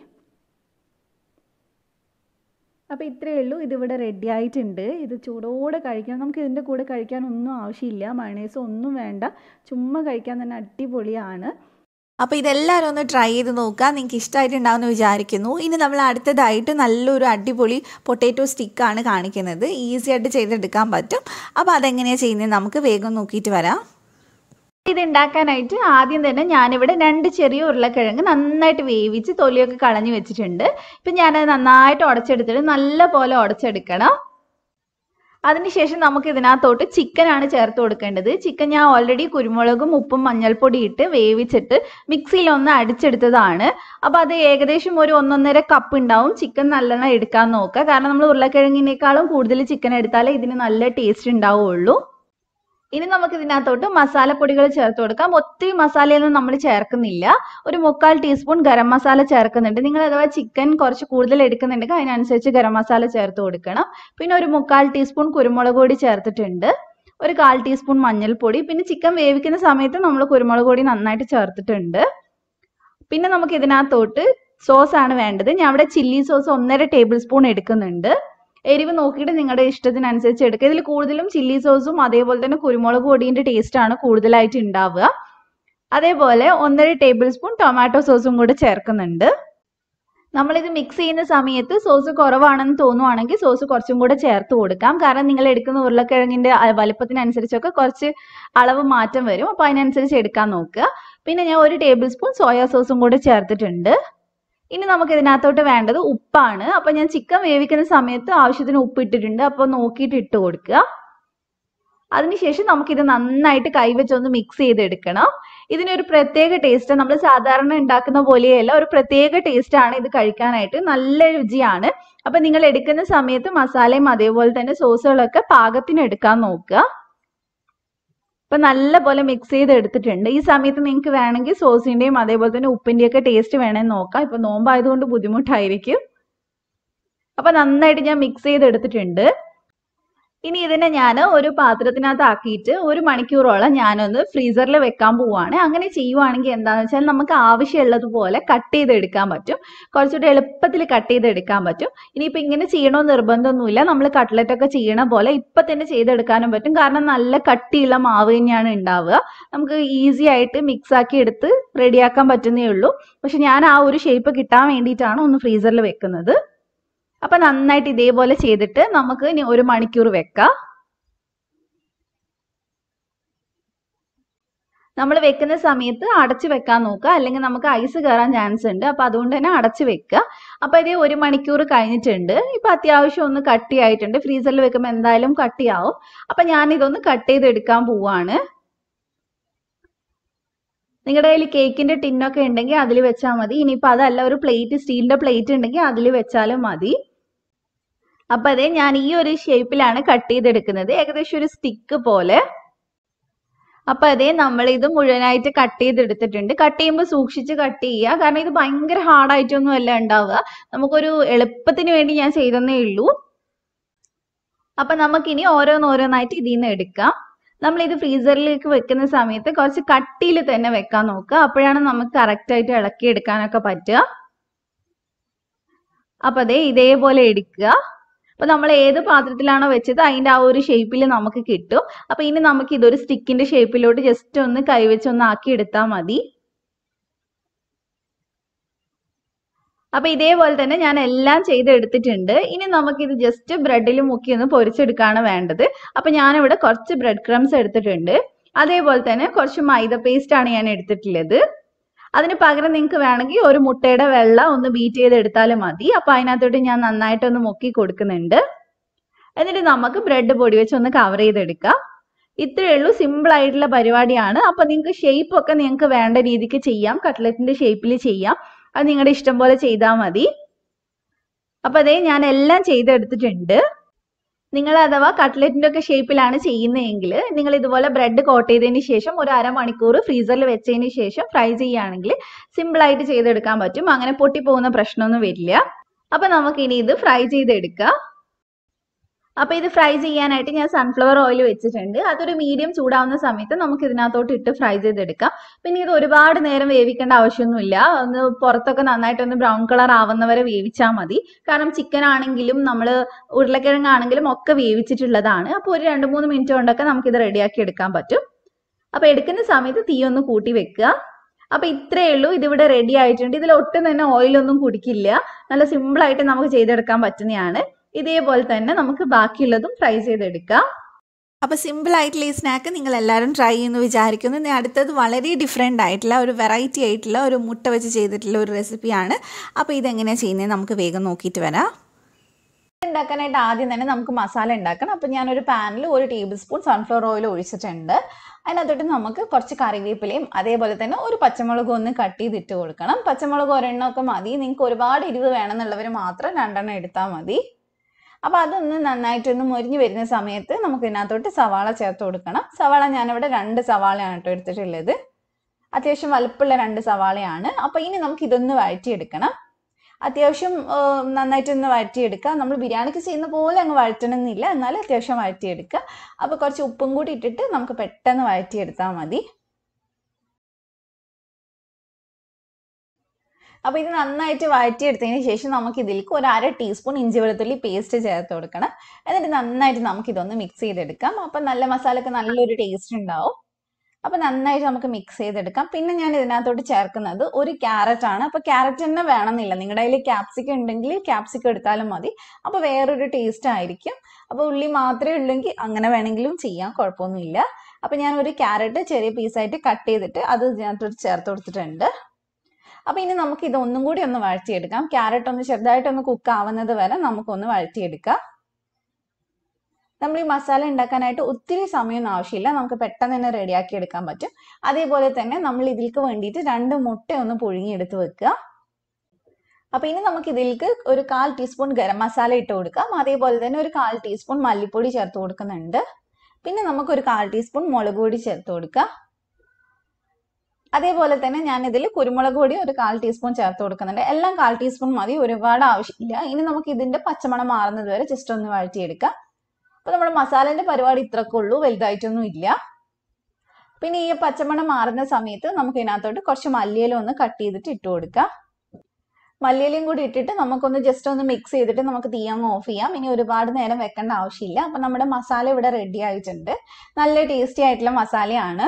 Speaker 2: അപ്പോൾ ഇത്രയേ ഉള്ളൂ ഇതിവിടെ റെഡി ആയിട്ടുണ്ട് ഇത് ചൂടോടെ കഴിക്കാൻ നമുക്ക് ഇതിൻ്റെ കൂടെ കഴിക്കാൻ ഒന്നും ആവശ്യമില്ല മയണൈസ് ഒന്നും വേണ്ട ചുമ്മാ കഴിക്കാൻ തന്നെ അടിപൊളിയാണ്
Speaker 1: അപ്പോൾ ഇതെല്ലാവരും ഒന്ന് ട്രൈ ചെയ്ത് നോക്കുക നിങ്ങൾക്ക് ഇഷ്ടമായിട്ടുണ്ടാവുമെന്ന് വിചാരിക്കുന്നു ഇനി നമ്മൾ അടുത്തതായിട്ട് നല്ലൊരു അടിപൊളി പൊട്ടാറ്റോ സ്റ്റിക്കാണ് കാണിക്കുന്നത് ഈസി ആയിട്ട് ചെയ്തെടുക്കാൻ പറ്റും അപ്പോൾ അതെങ്ങനെയാണ് ചെയ്യുന്നത് നമുക്ക് വേഗം നോക്കിയിട്ട് വരാം
Speaker 2: ഇത് ഉണ്ടാക്കാനായിട്ട് ആദ്യം തന്നെ ഞാനിവിടെ രണ്ട് ചെറിയ ഉരുളക്കിഴങ്ങ് നന്നായിട്ട് വേവിച്ച് തൊലിയൊക്കെ കളഞ്ഞു വെച്ചിട്ടുണ്ട് ഇപ്പം ഞാനത് നന്നായിട്ട് ഉടച്ചെടുത്തിട്ട് നല്ല പോലെ ഉടച്ചെടുക്കണം അതിനുശേഷം നമുക്ക് ഇതിനകത്തോട്ട് ചിക്കനാണ് ചേർത്ത് കൊടുക്കേണ്ടത് ചിക്കൻ ഞാൻ ഓൾറെഡി കുരുമുളകും ഉപ്പും മഞ്ഞൾപ്പൊടി ഇട്ട് വേവിച്ചിട്ട് മിക്സിയിൽ ഒന്ന് അടിച്ചെടുത്തതാണ് അപ്പോൾ അത് ഏകദേശം ഒരു ഒന്നൊന്നര കപ്പ് ഉണ്ടാവും ചിക്കൻ നല്ലോണം എടുക്കാൻ നോക്കുക കാരണം നമ്മൾ ഉരുളക്കിഴങ്ങിനേക്കാളും കൂടുതൽ ചിക്കൻ എടുത്താലേ ഇതിന് നല്ല ടേസ്റ്റ് ഉണ്ടാവുള്ളൂ ഇനി നമുക്ക് ഇതിനകത്തോട്ട് മസാലപ്പൊടികൾ ചേർത്ത് കൊടുക്കാം ഒത്തിരി മസാലയൊന്നും നമ്മൾ ചേർക്കുന്നില്ല ഒരു മുക്കാൽ ടീസ്പൂൺ ഗരം മസാല ചേർക്കുന്നുണ്ട് നിങ്ങൾ അഥവാ ചിക്കൻ കുറച്ച് കൂടുതൽ എടുക്കുന്നുണ്ടെങ്കിൽ അതിനനുസരിച്ച് ഗരം മസാല ചേർത്ത് കൊടുക്കണം പിന്നെ ഒരു മുക്കാൽ ടീസ്പൂൺ കുരുമുളക് പൊടി ചേർത്തിട്ടുണ്ട് ഒരു കാൽ ടീസ്പൂൺ മഞ്ഞൾപ്പൊടി പിന്നെ ചിക്കൻ വേവിക്കുന്ന സമയത്ത് നമ്മൾ കുരുമുളക് പൊടി നന്നായിട്ട് ചേർത്തിട്ടുണ്ട് പിന്നെ നമുക്ക് ഇതിനകത്തോട്ട് സോസ് ആണ് വേണ്ടത് ഞാൻ അവിടെ ചില്ലി സോസ് ഒന്നര ടേബിൾ സ്പൂൺ എടുക്കുന്നുണ്ട് എരിവ് നോക്കിയിട്ട് നിങ്ങളുടെ ഇഷ്ടത്തിനനുസരിച്ച് എടുക്കുക ഇതിൽ കൂടുതലും ചില്ലി സോസും അതേപോലെ തന്നെ കുരുമുളക് പൊടിയുടെ ടേസ്റ്റ് ആണ് കൂടുതലായിട്ട് ഉണ്ടാവുക അതേപോലെ ഒന്നര ടേബിൾ സ്പൂൺ ടൊമാറ്റോ സോസും കൂടെ ചേർക്കുന്നുണ്ട് നമ്മളിത് മിക്സ് ചെയ്യുന്ന സമയത്ത് സോസ് കുറവാണെന്ന് തോന്നുവാണെങ്കിൽ സോസ് കുറച്ചും കൂടെ ചേർത്ത് കൊടുക്കാം കാരണം നിങ്ങൾ എടുക്കുന്ന ഉരുളക്കിഴങ്ങിന്റെ വലുപ്പത്തിനനുസരിച്ചൊക്കെ കുറച്ച് അളവ് മാറ്റം വരും അപ്പോൾ അതിനനുസരിച്ച് എടുക്കാൻ നോക്കുക പിന്നെ ഞാൻ ഒരു ടേബിൾ സ്പൂൺ സോയാ സോസും കൂടെ ചേർത്തിട്ടുണ്ട് ഇനി നമുക്ക് ഇതിനകത്തോട്ട് വേണ്ടത് ഉപ്പാണ് അപ്പൊ ഞാൻ ചിക്കൻ വേവിക്കുന്ന സമയത്ത് ആവശ്യത്തിന് ഉപ്പ് ഇട്ടിട്ടുണ്ട് അപ്പോൾ നോക്കിയിട്ട് ഇട്ട് കൊടുക്കുക അതിനുശേഷം നമുക്കിത് നന്നായിട്ട് കൈവച്ചൊന്ന് മിക്സ് ചെയ്തെടുക്കണം ഇതിനൊരു പ്രത്യേക ടേസ്റ്റ് നമ്മൾ സാധാരണ ഉണ്ടാക്കുന്ന പോലെയല്ല ഒരു പ്രത്യേക ടേസ്റ്റ് ആണ് ഇത് കഴിക്കാനായിട്ട് നല്ല രുചിയാണ് അപ്പൊ നിങ്ങൾ എടുക്കുന്ന സമയത്ത് മസാലയും അതേപോലെ തന്നെ സോസുകളൊക്കെ പാകത്തിന് എടുക്കാൻ നോക്കുക അപ്പൊ നല്ല പോലെ മിക്സ് ചെയ്ത് എടുത്തിട്ടുണ്ട് ഈ സമയത്ത് നിങ്ങൾക്ക് വേണമെങ്കിൽ സോസിന്റെയും അതേപോലെ തന്നെ ഉപ്പിന്റെയും ഒക്കെ ടേസ്റ്റ് വേണമെന്ന് നോക്കാം ഇപ്പൊ നോമ്പായതുകൊണ്ട് ബുദ്ധിമുട്ടായിരിക്കും അപ്പൊ നന്നായിട്ട് ഞാൻ മിക്സ് ചെയ്ത് എടുത്തിട്ടുണ്ട് ഇനി ഇതിനെ ഞാൻ ഒരു പാത്രത്തിനകത്ത് ആക്കിയിട്ട് ഒരു മണിക്കൂറോളം ഞാനൊന്ന് ഫ്രീസറിൽ വെക്കാൻ പോവാണ് അങ്ങനെ ചെയ്യുവാണെങ്കിൽ എന്താണെന്ന് വെച്ചാൽ നമുക്ക് ആവശ്യമുള്ളതുപോലെ കട്ട് ചെയ്തെടുക്കാൻ പറ്റും കുറച്ചുകൂടി എളുപ്പത്തിൽ കട്ട് ചെയ്തെടുക്കാൻ പറ്റും ഇനിയിപ്പോൾ ഇങ്ങനെ ചെയ്യണമെന്ന് നിർബന്ധമൊന്നുമില്ല നമ്മൾ കട്ട്ലറ്റ് ഒക്കെ ചെയ്യണ പോലെ ഇപ്പം തന്നെ ചെയ്തെടുക്കാനും പറ്റും കാരണം നല്ല കട്ടിയുള്ള മാവ് തന്നെയാണ് ഉണ്ടാവുക നമുക്ക് ഈസി ആയിട്ട് മിക്സ് ആക്കി എടുത്ത് റെഡിയാക്കാൻ പറ്റുന്നേ ഉള്ളൂ പക്ഷെ ഞാൻ ആ ഒരു ഷേപ്പ് കിട്ടാൻ വേണ്ടിയിട്ടാണ് ഒന്ന് ഫ്രീസറിൽ വെക്കുന്നത് അപ്പൊ നന്നായിട്ട് ഇതേപോലെ ചെയ്തിട്ട് നമുക്ക് ഇനി ഒരു മണിക്കൂർ വെക്കാം നമ്മൾ വെക്കുന്ന സമയത്ത് അടച്ചു വെക്കാൻ നോക്കുക അല്ലെങ്കിൽ നമുക്ക് ഐസ് കയറാൻ ചാൻസ് ഉണ്ട് അപ്പൊ അതുകൊണ്ട് തന്നെ അടച്ചു വെക്കുക അപ്പൊ ഇതേ ഒരു മണിക്കൂർ കഴിഞ്ഞിട്ടുണ്ട് ഇപ്പൊ അത്യാവശ്യം ഒന്ന് കട്ടിയായിട്ടുണ്ട് ഫ്രീസറിൽ വെക്കുമ്പോൾ എന്തായാലും കട്ടിയാവും അപ്പൊ ഞാൻ ഇതൊന്ന് കട്ട് ചെയ്തെടുക്കാൻ പോവാണ് നിങ്ങളുടെ കയ്യിൽ കേക്കിന്റെ ടിന്നൊക്കെ ഉണ്ടെങ്കിൽ അതിൽ വെച്ചാൽ മതി ഇനിയിപ്പോൾ അതല്ല ഒരു പ്ലേറ്റ് സ്റ്റീലിന്റെ പ്ലേറ്റ് ഉണ്ടെങ്കിൽ അതിൽ വെച്ചാലും മതി അപ്പൊ അതേ ഞാൻ ഈ ഒരു ഷേപ്പിലാണ് കട്ട് ചെയ്തെടുക്കുന്നത് ഏകദേശം ഒരു സ്റ്റിക്ക് പോലെ അപ്പൊ അതേ നമ്മൾ ഇത് മുഴുവനായിട്ട് കട്ട് ചെയ്തെടുത്തിട്ടുണ്ട് കട്ട് ചെയ്യുമ്പോൾ സൂക്ഷിച്ച് കട്ട് ചെയ്യുക കാരണം ഇത് ഭയങ്കര ഹാർഡായിട്ടൊന്നും അല്ല ഉണ്ടാവുക നമുക്കൊരു എളുപ്പത്തിന് വേണ്ടി ഞാൻ ചെയ്തെന്നേ ഉള്ളൂ അപ്പൊ നമുക്കിനി ഓരോന്നോരോന്നായിട്ട് ഇതിൽ നിന്ന് എടുക്കാം നമ്മൾ ഇത് ഫ്രീസറിലേക്ക് വെക്കുന്ന സമയത്ത് കുറച്ച് കട്ടിയിൽ തന്നെ വെക്കാൻ നോക്കുക അപ്പോഴാണ് നമുക്ക് കറക്റ്റ് ആയിട്ട് ഇളക്കി എടുക്കാനൊക്കെ പറ്റുക അപ്പൊ അതേ ഇതേപോലെ എടുക്കുക അപ്പൊ നമ്മൾ ഏത് പാത്രത്തിലാണോ വെച്ചത് അതിന്റെ ആ ഒരു ഷേപ്പിൽ നമുക്ക് കിട്ടും അപ്പൊ ഇനി നമുക്ക് ഇതൊരു സ്റ്റിക്കിന്റെ ഷേപ്പിലോട്ട് ജസ്റ്റ് ഒന്ന് കൈവച്ച് ഒന്ന് ആക്കി എടുത്താൽ മതി അപ്പൊ ഇതേപോലെ തന്നെ ഞാൻ എല്ലാം ചെയ്തെടുത്തിട്ടുണ്ട് ഇനി നമുക്കിത് ജസ്റ്റ് ബ്രെഡിൽ മുക്കി ഒന്ന് പൊരിച്ചെടുക്കുകയാണ് വേണ്ടത് അപ്പൊ ഞാനിവിടെ കുറച്ച് ബ്രെഡ് ക്രംസ് എടുത്തിട്ടുണ്ട് അതേപോലെ തന്നെ കുറച്ച് മൈദ പേസ്റ്റ് ആണ് ഞാൻ എടുത്തിട്ടുള്ളത് അതിന് പകരം നിങ്ങൾക്ക് വേണമെങ്കിൽ ഒരു മുട്ടയുടെ വെള്ള ഒന്ന് ബീറ്റ് ചെയ്ത് എടുത്താലും മതി അപ്പൊ അതിനകത്തോട്ട് ഞാൻ നന്നായിട്ടൊന്ന് മുക്കി കൊടുക്കുന്നുണ്ട് എന്നിട്ട് നമുക്ക് ബ്രെഡ് പൊടി വെച്ച് ഒന്ന് കവർ ചെയ്തെടുക്കാം ഇത്രയേ ഉള്ളൂ സിമ്പിൾ ആയിട്ടുള്ള പരിപാടിയാണ് അപ്പൊ നിങ്ങൾക്ക് ഷേപ്പ് ഒക്കെ നിങ്ങൾക്ക് വേണ്ട രീതിക്ക് ചെയ്യാം കട്ട്ലറ്റിന്റെ ഷേപ്പിൽ ചെയ്യാം അത് നിങ്ങളുടെ ഇഷ്ടം പോലെ ചെയ്താൽ മതി അപ്പൊ അതേ ഞാൻ എല്ലാം ചെയ്തെടുത്തിട്ടുണ്ട് നിങ്ങൾ അഥവാ കട്ട്ലറ്റിന്റെ ഒക്കെ ഷേപ്പിലാണ് ചെയ്യുന്നതെങ്കിൽ നിങ്ങൾ ഇതുപോലെ ബ്രെഡ് കോട്ട് ചെയ്തതിന് ശേഷം ഒരു അരമണിക്കൂർ ഫ്രീസറിൽ വെച്ചതിന് ശേഷം ഫ്രൈ ചെയ്യുകയാണെങ്കിൽ സിമ്പിൾ ആയിട്ട് ചെയ്തെടുക്കാൻ പറ്റും അങ്ങനെ പൊട്ടിപ്പോകുന്ന പ്രശ്നമൊന്നും വരില്ല അപ്പൊ നമുക്ക് ഇനി ഇത് ഫ്രൈ ചെയ്തെടുക്കാം അപ്പൊ ഇത് ഫ്രൈ ചെയ്യാനായിട്ട് ഞാൻ സൺഫ്ലവർ ഓയിൽ വെച്ചിട്ടുണ്ട് അതൊരു മീഡിയം ചൂടാവുന്ന സമയത്ത് നമുക്ക് ഇതിനകത്തോട്ട് ഇട്ട് ഫ്രൈ ചെയ്തെടുക്കാം പിന്നെ ഇത് ഒരുപാട് നേരം വേവിക്കേണ്ട ആവശ്യമൊന്നുമില്ല ഒന്ന് പുറത്തൊക്കെ നന്നായിട്ടൊന്ന് ബ്രൗൺ കളർ ആവുന്നവരെ വേവിച്ചാൽ മതി കാരണം ചിക്കൻ ആണെങ്കിലും നമ്മൾ ഉരുളക്കിഴങ്ങാണെങ്കിലും ഒക്കെ വേവിച്ചിട്ടുള്ളതാണ് അപ്പോൾ ഒരു രണ്ട് മൂന്ന് മിനിറ്റ് കൊണ്ടൊക്കെ നമുക്കിത് റെഡിയാക്കി എടുക്കാൻ പറ്റും അപ്പോൾ എടുക്കുന്ന സമയത്ത് തീ ഒന്ന് കൂട്ടി വെക്കുക അപ്പൊ ഇത്രയേ ഉള്ളൂ ഇതിവിടെ റെഡി ആയിട്ടുണ്ട് ഇതിൽ ഒട്ടും തന്നെ ഓയിലൊന്നും കുടിക്കില്ല നല്ല സിമ്പിൾ ആയിട്ട് നമുക്ക് ചെയ്തെടുക്കാൻ പറ്റുന്നതാണ് ഇതേപോലെ തന്നെ നമുക്ക് ബാക്കിയുള്ളതും ഫ്രൈ ചെയ്തെടുക്കാം
Speaker 1: അപ്പോൾ സിമ്പിൾ ആയിട്ടുള്ള ഈ സ്നാക്ക് നിങ്ങൾ എല്ലാവരും ട്രൈ ചെയ്യുന്നു വിചാരിക്കുന്നു ഇനി അടുത്തത് വളരെ ഡിഫറെൻ്റ് ആയിട്ടുള്ള ഒരു വെറൈറ്റി ആയിട്ടുള്ള ഒരു മുട്ട വെച്ച് ചെയ്തിട്ടുള്ള ഒരു റെസിപ്പിയാണ് അപ്പോൾ ഇതെങ്ങനെയാണ് ചെയ്യുന്നത് നമുക്ക് വേഗം നോക്കിയിട്ട് വരാം
Speaker 2: ഉണ്ടാക്കാനായിട്ട് ആദ്യം തന്നെ നമുക്ക് മസാല ഉണ്ടാക്കണം അപ്പം ഞാനൊരു പാനിൽ ഒരു ടേബിൾ സ്പൂൺ സൺഫ്ലവർ ഓയിൽ ഒഴിച്ചിട്ടുണ്ട് അതിനകത്തോട്ട് നമുക്ക് കുറച്ച് കറിവേപ്പിലയും അതേപോലെ തന്നെ ഒരു പച്ചമുളകും ഒന്ന് കട്ട് ചെയ്തിട്ട് കൊടുക്കണം പച്ചമുളക് ഒരെണ്ണമൊക്കെ മതി നിങ്ങൾക്ക് ഒരുപാട് എരിവ് വേണമെന്നുള്ളവർ മാത്രം രണ്ടെണ്ണം എടുത്താൽ മതി അപ്പോൾ അതൊന്ന് നന്നായിട്ടൊന്ന് മൊരിഞ്ഞ് വരുന്ന സമയത്ത് നമുക്ക് ഇതിനകത്തോട്ട് സവാള ചേർത്ത് കൊടുക്കണം സവാള ഞാനിവിടെ രണ്ട് സവാളയാണ് കേട്ടോ എടുത്തിട്ടുള്ളത് അത്യാവശ്യം വലുപ്പമുള്ള രണ്ട് സവാളയാണ് അപ്പോൾ ഇനി നമുക്ക് ഇതൊന്ന് വഴറ്റിയെടുക്കണം അത്യാവശ്യം നന്നായിട്ടൊന്ന് വഴറ്റിയെടുക്കുക നമ്മൾ ബിരിയാണിക്ക് ചെയ്യുന്ന പോലെ അങ്ങ് വഴറ്റണമെന്നില്ല എന്നാലും അത്യാവശ്യം വഴറ്റിയെടുക്കുക അപ്പോൾ കുറച്ച് ഉപ്പും കൂടി ഇട്ടിട്ട് നമുക്ക് പെട്ടെന്ന് വഴറ്റിയെടുത്താൽ മതി അപ്പോൾ ഇത് നന്നായിട്ട് വഴറ്റിയെടുത്തതിന് ശേഷം നമുക്ക് ഇതിലേക്ക് ഒരു അര ടീസ്പൂൺ ഇഞ്ചി വെളുത്തുള്ളി പേസ്റ്റ് ചേർത്ത് കൊടുക്കണം എന്നിട്ട് നന്നായിട്ട് നമുക്ക് ഇതൊന്ന് മിക്സ് ചെയ്തെടുക്കാം അപ്പം നല്ല മസാലക്ക് നല്ലൊരു ടേസ്റ്റ് ഉണ്ടാവും അപ്പോൾ നന്നായിട്ട് നമുക്ക് മിക്സ് ചെയ്തെടുക്കാം പിന്നെ ഞാൻ ഇതിനകത്തോട്ട് ചേർക്കുന്നത് ഒരു ക്യാരറ്റ് ആണ് അപ്പോൾ ക്യാരറ്റ് തന്നെ വേണമെന്നില്ല നിങ്ങളുടെ കയ്യിൽ ക്യാപ്സിക്കം ഉണ്ടെങ്കിൽ ക്യാപ്സിക്കം എടുത്താലും മതി അപ്പോൾ വേറൊരു ടേസ്റ്റ് ആയിരിക്കും അപ്പോൾ ഉള്ളി മാത്രമേ ഉള്ളെങ്കിൽ അങ്ങനെ വേണമെങ്കിലും ചെയ്യാം കുഴപ്പമൊന്നുമില്ല അപ്പോൾ ഞാൻ ഒരു ക്യാരറ്റ് ചെറിയ പീസായിട്ട് കട്ട് ചെയ്തിട്ട് അത് ഇതിനകത്തോട്ട് ചേർത്ത് കൊടുത്തിട്ടുണ്ട് അപ്പോൾ ഇനി നമുക്ക് ഇത് ഒന്നും കൂടി ഒന്ന് വഴറ്റിയെടുക്കാം ക്യാരറ്റ് ഒന്ന് ചെറുതായിട്ടൊന്ന് കുക്ക് ആവുന്നത് വരെ നമുക്കൊന്ന് വഴറ്റിയെടുക്കാം നമ്മൾ ഈ മസാല ഉണ്ടാക്കാനായിട്ട് ഒത്തിരി സമയമൊന്നും ആവശ്യമില്ല നമുക്ക് പെട്ടെന്ന് തന്നെ റെഡിയാക്കി എടുക്കാൻ പറ്റും അതേപോലെ തന്നെ നമ്മൾ ഇതിലേക്ക് വേണ്ടിയിട്ട് രണ്ട് മുട്ട ഒന്ന് പുഴുങ്ങിയെടുത്ത് വെക്കുക അപ്പൊ ഇനി നമുക്ക് ഇതിലേക്ക് ഒരു കാൽ ടീസ്പൂൺ ഗരം മസാല ഇട്ട് കൊടുക്കാം അതേപോലെ തന്നെ ഒരു കാൽ ടീസ്പൂൺ മല്ലിപ്പൊടി ചേർത്ത് കൊടുക്കുന്നുണ്ട് പിന്നെ നമുക്ക് ഒരു കാൽ ടീസ്പൂൺ മുളക് പൊടി ചേർത്ത് കൊടുക്കുക അതേപോലെ തന്നെ ഞാൻ ഇതിൽ കുരുമുളക് പൊടി ഒരു കാൽ ടീസ്പൂൺ ചേർത്ത് കൊടുക്കുന്നുണ്ട് എല്ലാം കാൽ ടീസ്പൂൺ മതി ഒരുപാട് ആവശ്യമില്ല ഇനി നമുക്ക് ഇതിന്റെ പച്ചമണം മാറുന്നത് വരെ ജസ്റ്റ് ഒന്ന് വഴറ്റിയെടുക്കാം അപ്പൊ നമ്മുടെ മസാലേന്റെ പരിപാടി ഇത്രക്കേ ഉള്ളൂ വലുതായിട്ടൊന്നും ഇല്ല പിന്നെ ഈ പച്ചമണം മാറുന്ന സമയത്ത് നമുക്ക് ഇതിനകത്തോട്ട് കുറച്ച് മല്ലിയില ഒന്ന് കട്ട് ചെയ്തിട്ട് ഇട്ട് കൊടുക്കാം മല്ലിയിലയും കൂടി ഇട്ടിട്ട് നമുക്കൊന്ന് ജസ്റ്റ് ഒന്ന് മിക്സ് ചെയ്തിട്ട് നമുക്ക് തീ അങ്ങ് ഓഫ് ചെയ്യാം ഇനി ഒരുപാട് നേരം വെക്കേണ്ട ആവശ്യമില്ല അപ്പൊ നമ്മുടെ മസാല ഇവിടെ റെഡി ആയിട്ടുണ്ട് നല്ല ടേസ്റ്റി ആയിട്ടുള്ള മസാലയാണ്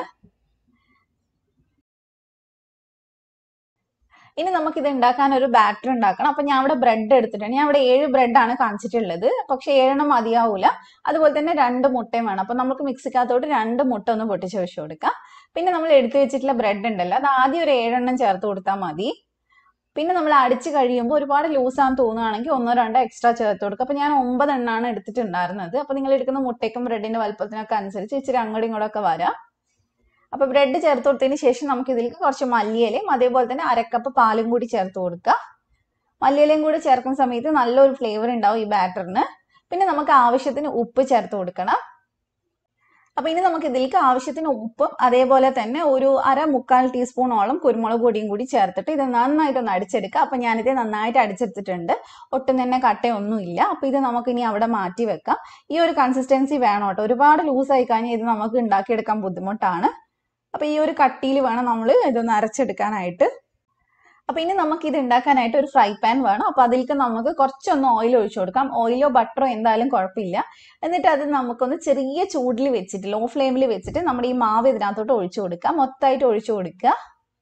Speaker 2: ഇനി നമുക്ക് ഇത് ഉണ്ടാക്കാൻ ഒരു ബാറ്റർ ഉണ്ടാക്കണം അപ്പൊ ഞാൻ ഇവിടെ ബ്രെഡ് എടുത്തിട്ടുണ്ട് ഞാൻ ഇവിടെ ഏഴ് ബ്രെഡാണ് കാണിച്ചിട്ടുള്ളത് പക്ഷെ ഏഴെണ്ണം മതിയാവൂല അതുപോലെ തന്നെ രണ്ട് മുട്ടയും വേണം അപ്പൊ നമുക്ക് മിക്സിക്കകത്തോട്ട് രണ്ട് മുട്ട ഒന്ന് പൊട്ടിച്ച് വെച്ച് കൊടുക്കാം പിന്നെ നമ്മൾ എടുത്തു വെച്ചിട്ടുള്ള ബ്രെഡ് ഉണ്ടല്ലോ അത് ആദ്യം ഒരു ഏഴെണ്ണം ചേർത്ത് കൊടുത്താൽ മതി പിന്നെ നമ്മൾ അടിച്ച് കഴിയുമ്പോൾ ഒരുപാട് ലൂസാന്ന് തോന്നുകയാണെങ്കിൽ ഒന്നോ രണ്ടോ എക്സ്ട്രാ ചേർത്ത് കൊടുക്കുക അപ്പൊ ഞാൻ ഒമ്പതെണ്ണാണ് എടുത്തിട്ടുണ്ടായിരുന്നത് അപ്പൊ നിങ്ങൾ എടുക്കുന്ന മുട്ടയ്ക്കും ബ്രെഡിന്റെ വലുപ്പത്തിനൊക്കെ അനുസരിച്ച് ഇച്ചിരി അങ്ങോട്ടും ഇങ്ങോട്ടൊക്കെ വരാം അപ്പൊ ബ്രെഡ് ചേർത്ത് കൊടുത്തതിന് ശേഷം നമുക്ക് ഇതിലേക്ക് കുറച്ച് മല്ലിയിലയും അതേപോലെ തന്നെ അരക്കപ്പ് പാലും കൂടി ചേർത്ത് കൊടുക്കുക മല്ലിയിലയും കൂടി ചേർക്കുന്ന സമയത്ത് നല്ലൊരു ഫ്ലേവർ ഉണ്ടാവും ഈ ബാറ്ററിന് പിന്നെ നമുക്ക് ആവശ്യത്തിന് ഉപ്പ് ചേർത്ത് കൊടുക്കണം അപ്പൊ ഇനി നമുക്ക് ഇതിലേക്ക് ആവശ്യത്തിന് ഉപ്പും അതേപോലെ തന്നെ ഒരു അര മുക്കാൽ ടീസ്പൂണോളം കുരുമുളക് പൊടിയും കൂടി ചേർത്തിട്ട് ഇത് നന്നായിട്ടൊന്ന് അടിച്ചെടുക്കുക അപ്പൊ ഞാനിത് നന്നായിട്ട് അടിച്ചെടുത്തിട്ടുണ്ട് ഒട്ടും തന്നെ കട്ടയൊന്നുമില്ല അപ്പൊ ഇത് നമുക്ക് ഇനി അവിടെ മാറ്റി വെക്കാം ഈ ഒരു കൺസിസ്റ്റൻസി വേണം കേട്ടോ ഒരുപാട് ലൂസായി കഴിഞ്ഞാൽ ഇത് നമുക്ക് ഉണ്ടാക്കിയെടുക്കാൻ ബുദ്ധിമുട്ടാണ് അപ്പൊ ഈ ഒരു കട്ടിയിൽ വേണം നമ്മൾ ഇതൊന്ന് അരച്ചെടുക്കാനായിട്ട് അപ്പൊ ഇനി നമുക്ക് ഇത് ഉണ്ടാക്കാനായിട്ട് ഒരു ഫ്രൈ പാൻ വേണം അപ്പൊ അതിലേക്ക് നമുക്ക് കുറച്ചൊന്ന് ഓയിൽ ഒഴിച്ചു കൊടുക്കാം ഓയിലോ ബട്ടറോ എന്തായാലും കുഴപ്പമില്ല എന്നിട്ട് അത് നമുക്കൊന്ന് ചെറിയ ചൂടിൽ വെച്ചിട്ട് ലോ ഫ്ലെയിമിൽ വെച്ചിട്ട് നമ്മുടെ ഈ മാവ് ഇതിനകത്തോട്ട് ഒഴിച്ചു കൊടുക്കാം മൊത്തമായിട്ട് ഒഴിച്ചു കൊടുക്കുക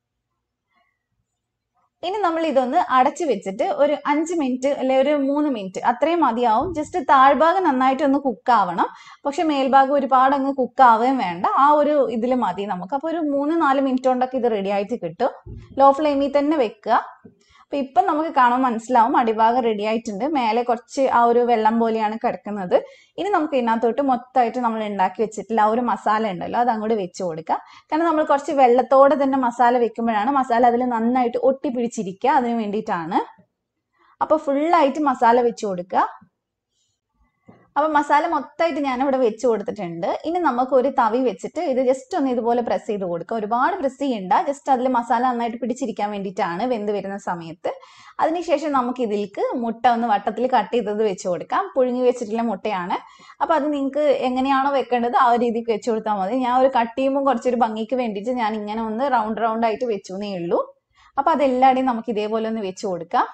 Speaker 2: ഇനി നമ്മൾ ഇതൊന്ന് അടച്ചു വെച്ചിട്ട് ഒരു അഞ്ച് മിനിറ്റ് അല്ലെ ഒരു മൂന്ന് മിനിറ്റ് അത്രയും മതിയാവും ജസ്റ്റ് താഴ്ഭാഗം നന്നായിട്ട് ഒന്ന് കുക്ക് ആവണം പക്ഷെ മേൽഭാഗം ഒരുപാട് അങ്ങ് കുക്ക് ആവുകയും വേണ്ട ആ ഒരു ഇതിൽ മതി നമുക്ക് അപ്പോൾ ഒരു മൂന്ന് നാല് മിനിറ്റ് കൊണ്ടൊക്കെ ഇത് റെഡി ആയിട്ട് കിട്ടും ലോ ഫ്ലെയിമിൽ തന്നെ വെക്കുക
Speaker 1: അപ്പോൾ ഇപ്പം നമുക്ക് കാണുമ്പോൾ മനസ്സിലാവും അടിഭാഗം റെഡി ആയിട്ടുണ്ട് മേലെ കുറച്ച് ആ ഒരു വെള്ളം പോലെയാണ് കിടക്കുന്നത് ഇനി നമുക്ക് ഇതിനകത്തോട്ട് മൊത്തമായിട്ട് നമ്മൾ ഉണ്ടാക്കി വെച്ചിട്ടുള്ള ആ ഒരു മസാല ഉണ്ടല്ലോ അത് അങ്ങോട്ട് വെച്ച് കൊടുക്കുക കാരണം നമ്മൾ കുറച്ച് വെള്ളത്തോടെ തന്നെ മസാല വെക്കുമ്പോഴാണ് മസാല അതിൽ നന്നായിട്ട് ഒട്ടിപ്പിടിച്ചിരിക്കുക അതിന് വേണ്ടിയിട്ടാണ് അപ്പോൾ ഫുള്ളായിട്ട് മസാല വെച്ച് കൊടുക്കുക അപ്പൊ മസാല മൊത്തമായിട്ട് ഞാൻ ഇവിടെ വെച്ച് കൊടുത്തിട്ടുണ്ട് ഇനി നമുക്ക് ഒരു തവി വെച്ചിട്ട് ഇത് ജസ്റ്റ് ഒന്ന് ഇതുപോലെ പ്രസ് ചെയ്ത് കൊടുക്കുക ഒരുപാട് പ്രസ് ചെയ്യണ്ട ജസ്റ്റ് അതിൽ മസാല നന്നായിട്ട് പിടിച്ചിരിക്കാൻ വേണ്ടിയിട്ടാണ് വെന്ത് വരുന്ന സമയത്ത് അതിനുശേഷം നമുക്ക് ഇതിലേക്ക് മുട്ട ഒന്ന് വട്ടത്തിൽ കട്ട് ചെയ്തത് വെച്ച് കൊടുക്കാം പുഴുങ്ങി വെച്ചിട്ടുള്ള മുട്ടയാണ് അപ്പൊ അത് നിങ്ങൾക്ക് എങ്ങനെയാണോ വെക്കേണ്ടത് ആ ഒരു രീതിക്ക് വെച്ച് കൊടുത്താൽ മതി ഞാൻ ഒരു കട്ട് ചെയ്യുമ്പോൾ കുറച്ചൊരു ഭംഗിക്ക് വേണ്ടിയിട്ട് ഞാൻ ഇങ്ങനെ ഒന്ന് റൗണ്ട് റൗണ്ട് ആയിട്ട് വെച്ചു എന്നേ ഉള്ളൂ അപ്പൊ അതെല്ലാടെയും നമുക്ക് ഇതേപോലെ ഒന്ന് വെച്ച് കൊടുക്കാം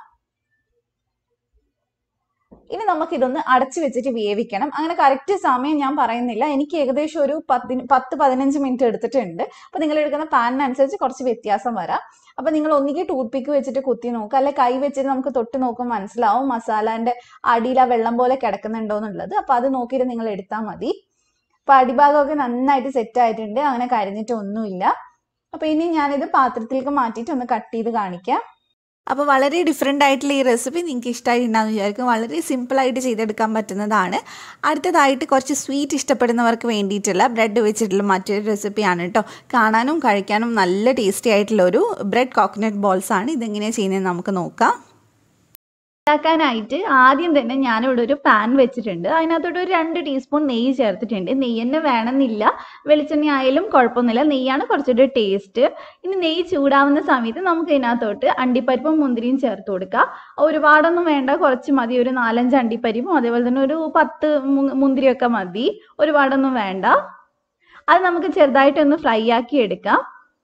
Speaker 1: ഇനി നമുക്ക് ഇതൊന്ന് അടച്ചു വെച്ചിട്ട് വേവിക്കണം അങ്ങനെ കറക്റ്റ് സമയം ഞാൻ പറയുന്നില്ല എനിക്ക് ഏകദേശം ഒരു പത്തിന് പത്ത് പതിനഞ്ച് മിനിറ്റ് എടുത്തിട്ടുണ്ട് അപ്പൊ നിങ്ങൾ എടുക്കുന്ന പാനിനനുസരിച്ച് കുറച്ച് വ്യത്യാസം വരാം അപ്പൊ നിങ്ങൾ ഒന്നുകിൽ ടൂത്ത് പിക്ക് വെച്ചിട്ട് കുത്തി നോക്കുക അല്ലെ കൈ വെച്ചിട്ട് നമുക്ക് തൊട്ട് നോക്കുമ്പോൾ മനസ്സിലാവും മസാലാന്റെ അടിയിൽ ആ വെള്ളം പോലെ കിടക്കുന്നുണ്ടോ എന്നുള്ളത് അപ്പൊ അത് നോക്കിയിട്ട് നിങ്ങൾ എടുത്താൽ മതി അപ്പൊ അടിഭാഗമൊക്കെ നന്നായിട്ട് സെറ്റ് ആയിട്ടുണ്ട് അങ്ങനെ കരിഞ്ഞിട്ടൊന്നുമില്ല അപ്പൊ ഇനി ഞാനിത് പാത്രത്തിലേക്ക് മാറ്റിയിട്ട് ഒന്ന് കട്ട് ചെയ്ത് കാണിക്കാം അപ്പോൾ വളരെ ഡിഫറെൻ്റ് ആയിട്ടുള്ള ഈ റെസിപ്പി നിങ്ങൾക്ക് ഇഷ്ടമായിട്ടുണ്ടാകുന്ന വിചാരിക്കും വളരെ സിമ്പിളായിട്ട് ചെയ്തെടുക്കാൻ പറ്റുന്നതാണ് അടുത്തതായിട്ട് കുറച്ച് സ്വീറ്റ് ഇഷ്ടപ്പെടുന്നവർക്ക് വേണ്ടിയിട്ടുള്ള ബ്രെഡ് വെച്ചിട്ടുള്ള മറ്റൊരു റെസിപ്പിയാണ് കേട്ടോ കാണാനും കഴിക്കാനും നല്ല ടേസ്റ്റി ആയിട്ടുള്ള ഒരു ബ്രെഡ് കോക്കനട്ട് ബോൾസ് ആണ് ഇതെങ്ങനെയാണ് ചെയ്യുന്നത് നമുക്ക് നോക്കാം
Speaker 2: ഉണ്ടാക്കാനായിട്ട് ആദ്യം തന്നെ ഞാനിവിടെ ഒരു പാൻ വെച്ചിട്ടുണ്ട് അതിനകത്തോട്ട് ഒരു രണ്ട് ടീസ്പൂൺ നെയ്യ് ചേർത്തിട്ടുണ്ട് നെയ്യ് തന്നെ വേണമെന്നില്ല വെളിച്ചെണ്ണ ആയാലും കുഴപ്പമൊന്നുമില്ല നെയ്യാണ് കുറച്ചുകൂടി ടേസ്റ്റ് ഇനി നെയ്യ് ചൂടാവുന്ന സമയത്ത് നമുക്ക് ഇതിനകത്തോട്ട് അണ്ടിപ്പരിപ്പും മുന്തിരിയും ചേർത്ത് കൊടുക്കുക ഒരുപാടൊന്നും വേണ്ട കുറച്ച് മതി ഒരു നാലഞ്ച് അണ്ടിപ്പരിപ്പും അതേപോലെ തന്നെ ഒരു പത്ത് മു- മുന്തിരിയൊക്കെ മതി ഒരുപാടൊന്നും വേണ്ട അത് നമുക്ക് ചെറുതായിട്ടൊന്ന് ഫ്രൈ ആക്കി എടുക്കാം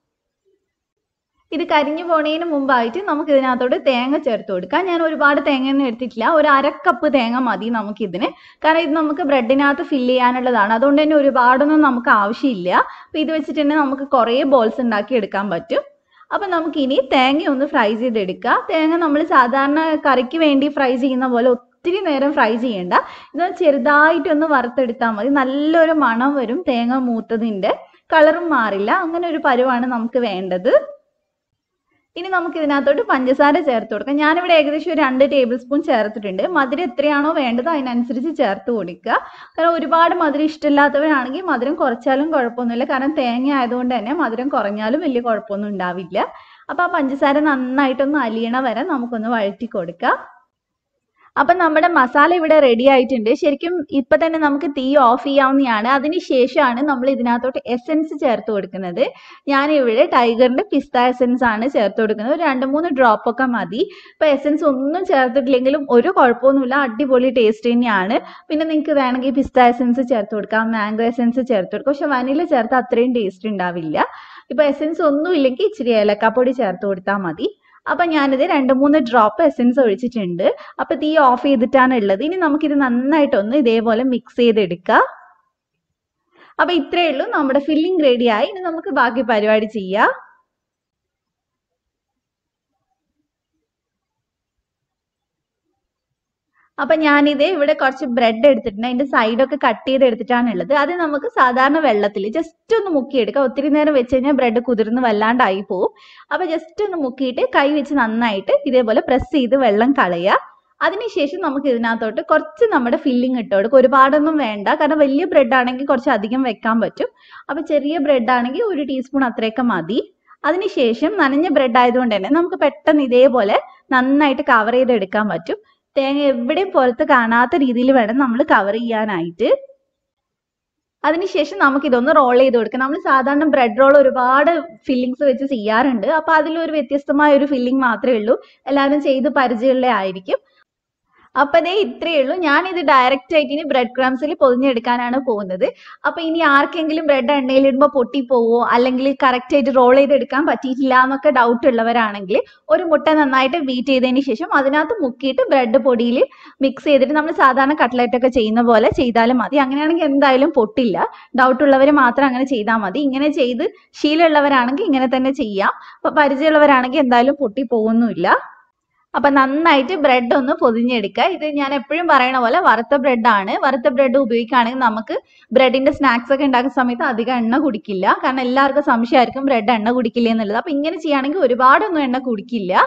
Speaker 2: ഇത് കരിഞ്ഞു പോണതിന് മുമ്പായിട്ട് നമുക്ക് ഇതിനകത്തോട്ട് തേങ്ങ ചേർത്ത് കൊടുക്കാം ഞാൻ ഒരുപാട് തേങ്ങയൊന്നും എടുത്തിട്ടില്ല ഒരു അര കപ്പ് തേങ്ങ മതി നമുക്കിതിന് കാരണം ഇത് നമുക്ക് ബ്രെഡിനകത്ത് ഫില്ല് ചെയ്യാനുള്ളതാണ് അതുകൊണ്ട് തന്നെ ഒരുപാടൊന്നും നമുക്ക് ആവശ്യമില്ല അപ്പം ഇത് വെച്ചിട്ട് തന്നെ നമുക്ക് കുറേ ബോൾസ് ഉണ്ടാക്കി എടുക്കാൻ പറ്റും അപ്പം നമുക്കിനി തേങ്ങ ഒന്ന് ഫ്രൈ ചെയ്തെടുക്കുക തേങ്ങ നമ്മൾ സാധാരണ കറിക്ക് വേണ്ടി ഫ്രൈ ചെയ്യുന്ന പോലെ ഒത്തിരി നേരം ഫ്രൈ ചെയ്യേണ്ട ഇത് ചെറുതായിട്ടൊന്ന് വറുത്തെടുത്താൽ മതി നല്ലൊരു മണം വരും തേങ്ങ മൂത്തതിൻ്റെ കളറും മാറില്ല അങ്ങനെ ഒരു പരുവാണ് നമുക്ക് വേണ്ടത് ഇനി നമുക്ക് ഇതിനകത്തോട്ട് പഞ്ചസാര ചേർത്ത് കൊടുക്കാം ഞാനിവിടെ ഏകദേശം ഒരു രണ്ട് ടേബിൾ സ്പൂൺ ചേർത്തിട്ടുണ്ട് മധുരം എത്രയാണോ വേണ്ടത് അതിനനുസരിച്ച് ചേർത്ത് കൊടുക്കുക കാരണം ഒരുപാട് മധുരം ഇഷ്ടമില്ലാത്തവരാണെങ്കിൽ മധുരം കുറച്ചാലും കുഴപ്പമൊന്നുമില്ല കാരണം തേങ്ങ ആയതുകൊണ്ട് തന്നെ മധുരം കുറഞ്ഞാലും വലിയ കുഴപ്പമൊന്നും ഉണ്ടാവില്ല അപ്പോൾ ആ പഞ്ചസാര നന്നായിട്ടൊന്ന് അലിയണ വരെ നമുക്കൊന്ന് വഴറ്റി കൊടുക്കാം അപ്പം നമ്മുടെ മസാല ഇവിടെ റെഡി ആയിട്ടുണ്ട് ശരിക്കും ഇപ്പം തന്നെ നമുക്ക് തീ ഓഫ് ചെയ്യാവുന്നതാണ് അതിന് ശേഷമാണ് നമ്മൾ ഇതിനകത്തോട്ട് എസെൻസ് ചേർത്ത് കൊടുക്കുന്നത് ഞാൻ ഇവിടെ ടൈഗറിന്റെ പിസ്ത എസെൻസ് ആണ് ചേർത്ത് കൊടുക്കുന്നത് ഒരു രണ്ട് മൂന്ന് ഡ്രോപ്പ് ഒക്കെ മതി ഇപ്പൊ എസെൻസ് ഒന്നും ചേർത്തിട്ടില്ലെങ്കിലും ഒരു കുഴപ്പമൊന്നുമില്ല അടിപൊളി ടേസ്റ്റ് തന്നെയാണ് പിന്നെ നിങ്ങൾക്ക് വേണമെങ്കിൽ പിസ്ത എസെൻസ് ചേർത്ത് കൊടുക്കാം മാംഗോ എസെൻസ് ചേർത്ത് കൊടുക്കാം പക്ഷെ വനില ചേർത്ത് അത്രയും ടേസ്റ്റ് ഉണ്ടാവില്ല ഇപ്പൊ എസെൻസ് ഒന്നും ഇല്ലെങ്കിൽ ഇച്ചിരി ഏലക്കാപ്പൊടി ചേർത്ത് കൊടുത്താൽ മതി അപ്പൊ ഞാനിത് രണ്ട് മൂന്ന് ഡ്രോപ്പ് എസെൻസ് ഒഴിച്ചിട്ടുണ്ട് അപ്പൊ തീ ഓഫ് ചെയ്തിട്ടാണ് ഉള്ളത് ഇനി നമുക്കിത് നന്നായിട്ടൊന്ന് ഇതേപോലെ മിക്സ് ചെയ്തെടുക്കാം അപ്പൊ ഇത്രയേ ഉള്ളൂ നമ്മുടെ ഫില്ലിംഗ് റെഡിയായി ഇനി നമുക്ക് ബാക്കി പരിപാടി ചെയ്യാം അപ്പൊ ഞാനിത് ഇവിടെ കുറച്ച് ബ്രെഡ് എടുത്തിട്ടുണ്ട് അതിന്റെ സൈഡൊക്കെ കട്ട് ചെയ്ത് എടുത്തിട്ടാണ് ഉള്ളത് അത് നമുക്ക് സാധാരണ വെള്ളത്തിൽ ജസ്റ്റ് ഒന്ന് മുക്കിയെടുക്കാം ഒത്തിരി നേരം വെച്ച് കഴിഞ്ഞാൽ ബ്രെഡ് കുതിർന്ന് വല്ലാണ്ടായി പോവും അപ്പൊ ജസ്റ്റ് ഒന്ന് മുക്കിയിട്ട് കൈ വെച്ച് നന്നായിട്ട് ഇതേപോലെ പ്രസ് ചെയ്ത് വെള്ളം കളയുക അതിനുശേഷം നമുക്ക് ഇതിനകത്തോട്ട് കുറച്ച് നമ്മുടെ ഫില്ലിംഗ് ഇട്ട് കൊടുക്കും ഒരുപാടൊന്നും വേണ്ട കാരണം വലിയ ബ്രെഡ് ആണെങ്കിൽ കുറച്ച് അധികം വെക്കാൻ പറ്റും അപ്പൊ ചെറിയ ബ്രെഡ് ആണെങ്കിൽ ഒരു ടീസ്പൂൺ അത്രയൊക്കെ മതി അതിനുശേഷം നനഞ്ഞ ബ്രെഡ് ആയതുകൊണ്ട് തന്നെ നമുക്ക് പെട്ടെന്ന് ഇതേപോലെ നന്നായിട്ട് കവർ ചെയ്തെടുക്കാൻ പറ്റും തേങ്ങ എവിടെയും പുറത്ത് കാണാത്ത രീതിയിൽ വേണം നമ്മൾ കവർ ചെയ്യാനായിട്ട് അതിനുശേഷം നമുക്ക് ഇതൊന്ന് റോൾ ചെയ്ത് കൊടുക്കാം നമ്മൾ സാധാരണ ബ്രെഡ് റോൾ ഒരുപാട് ഫില്ലിങ്സ് വെച്ച് ചെയ്യാറുണ്ട് അപ്പൊ അതിലൊരു വ്യത്യസ്തമായ ഒരു ഫില്ലിംഗ് മാത്രമേ ഉള്ളൂ എല്ലാവരും ചെയ്ത് പരിചയമുള്ള ആയിരിക്കും അപ്പൊ ദേ ഇത്രയേ ഉള്ളൂ ഞാൻ ഇത് ഡയറക്റ്റ് ആയിട്ട് ഇനി ബ്രെഡ് ക്രംസിൽ പൊതിഞ്ഞെടുക്കാനാണ് പോകുന്നത് അപ്പൊ ഇനി ആർക്കെങ്കിലും ബ്രെഡ് എണ്ണയിലിടുമ്പോൾ പൊട്ടിപ്പോവോ അല്ലെങ്കിൽ കറക്റ്റ് ആയിട്ട് റോൾ ചെയ്തെടുക്കാൻ പറ്റിയിട്ടില്ല എന്നൊക്കെ ഡൗട്ട് ഉള്ളവരാണെങ്കിൽ ഒരു മുട്ട നന്നായിട്ട് ബീറ്റ് ചെയ്തതിന് ശേഷം അതിനകത്ത് മുക്കിയിട്ട് ബ്രെഡ് പൊടിയിൽ മിക്സ് ചെയ്തിട്ട് നമ്മൾ സാധാരണ കട്ട്ലറ്റ് ഒക്കെ ചെയ്യുന്ന പോലെ ചെയ്താലും മതി അങ്ങനെയാണെങ്കിൽ എന്തായാലും പൊട്ടില്ല ഡൗട്ട് ഉള്ളവർ മാത്രം അങ്ങനെ ചെയ്താൽ മതി ഇങ്ങനെ ചെയ്ത് ശീലമുള്ളവരാണെങ്കിൽ ഇങ്ങനെ തന്നെ ചെയ്യാം അപ്പൊ പരിചയമുള്ളവരാണെങ്കിൽ എന്തായാലും പൊട്ടി പോകുന്നില്ല അപ്പൊ നന്നായിട്ട് ബ്രെഡ് ഒന്ന് പൊതിഞ്ഞെടുക്കുക ഇത് ഞാൻ എപ്പോഴും പറയണ പോലെ വറുത്ത ബ്രെഡ് ആണ് വറുത്ത ബ്രെഡ് ഉപയോഗിക്കുകയാണെങ്കിൽ നമുക്ക് ബ്രെഡിന്റെ സ്നാക്സ് ഒക്കെ ഉണ്ടാക്കുന്ന സമയത്ത് അധികം എണ്ണ കുടിക്കില്ല കാരണം എല്ലാവർക്കും സംശയമായിരിക്കും ബ്രെഡ് എണ്ണ കുടിക്കില്ല എന്നുള്ളത് അപ്പൊ ഇങ്ങനെ ചെയ്യുകയാണെങ്കിൽ ഒരുപാടൊന്നും എണ്ണ കുടിക്കില്ല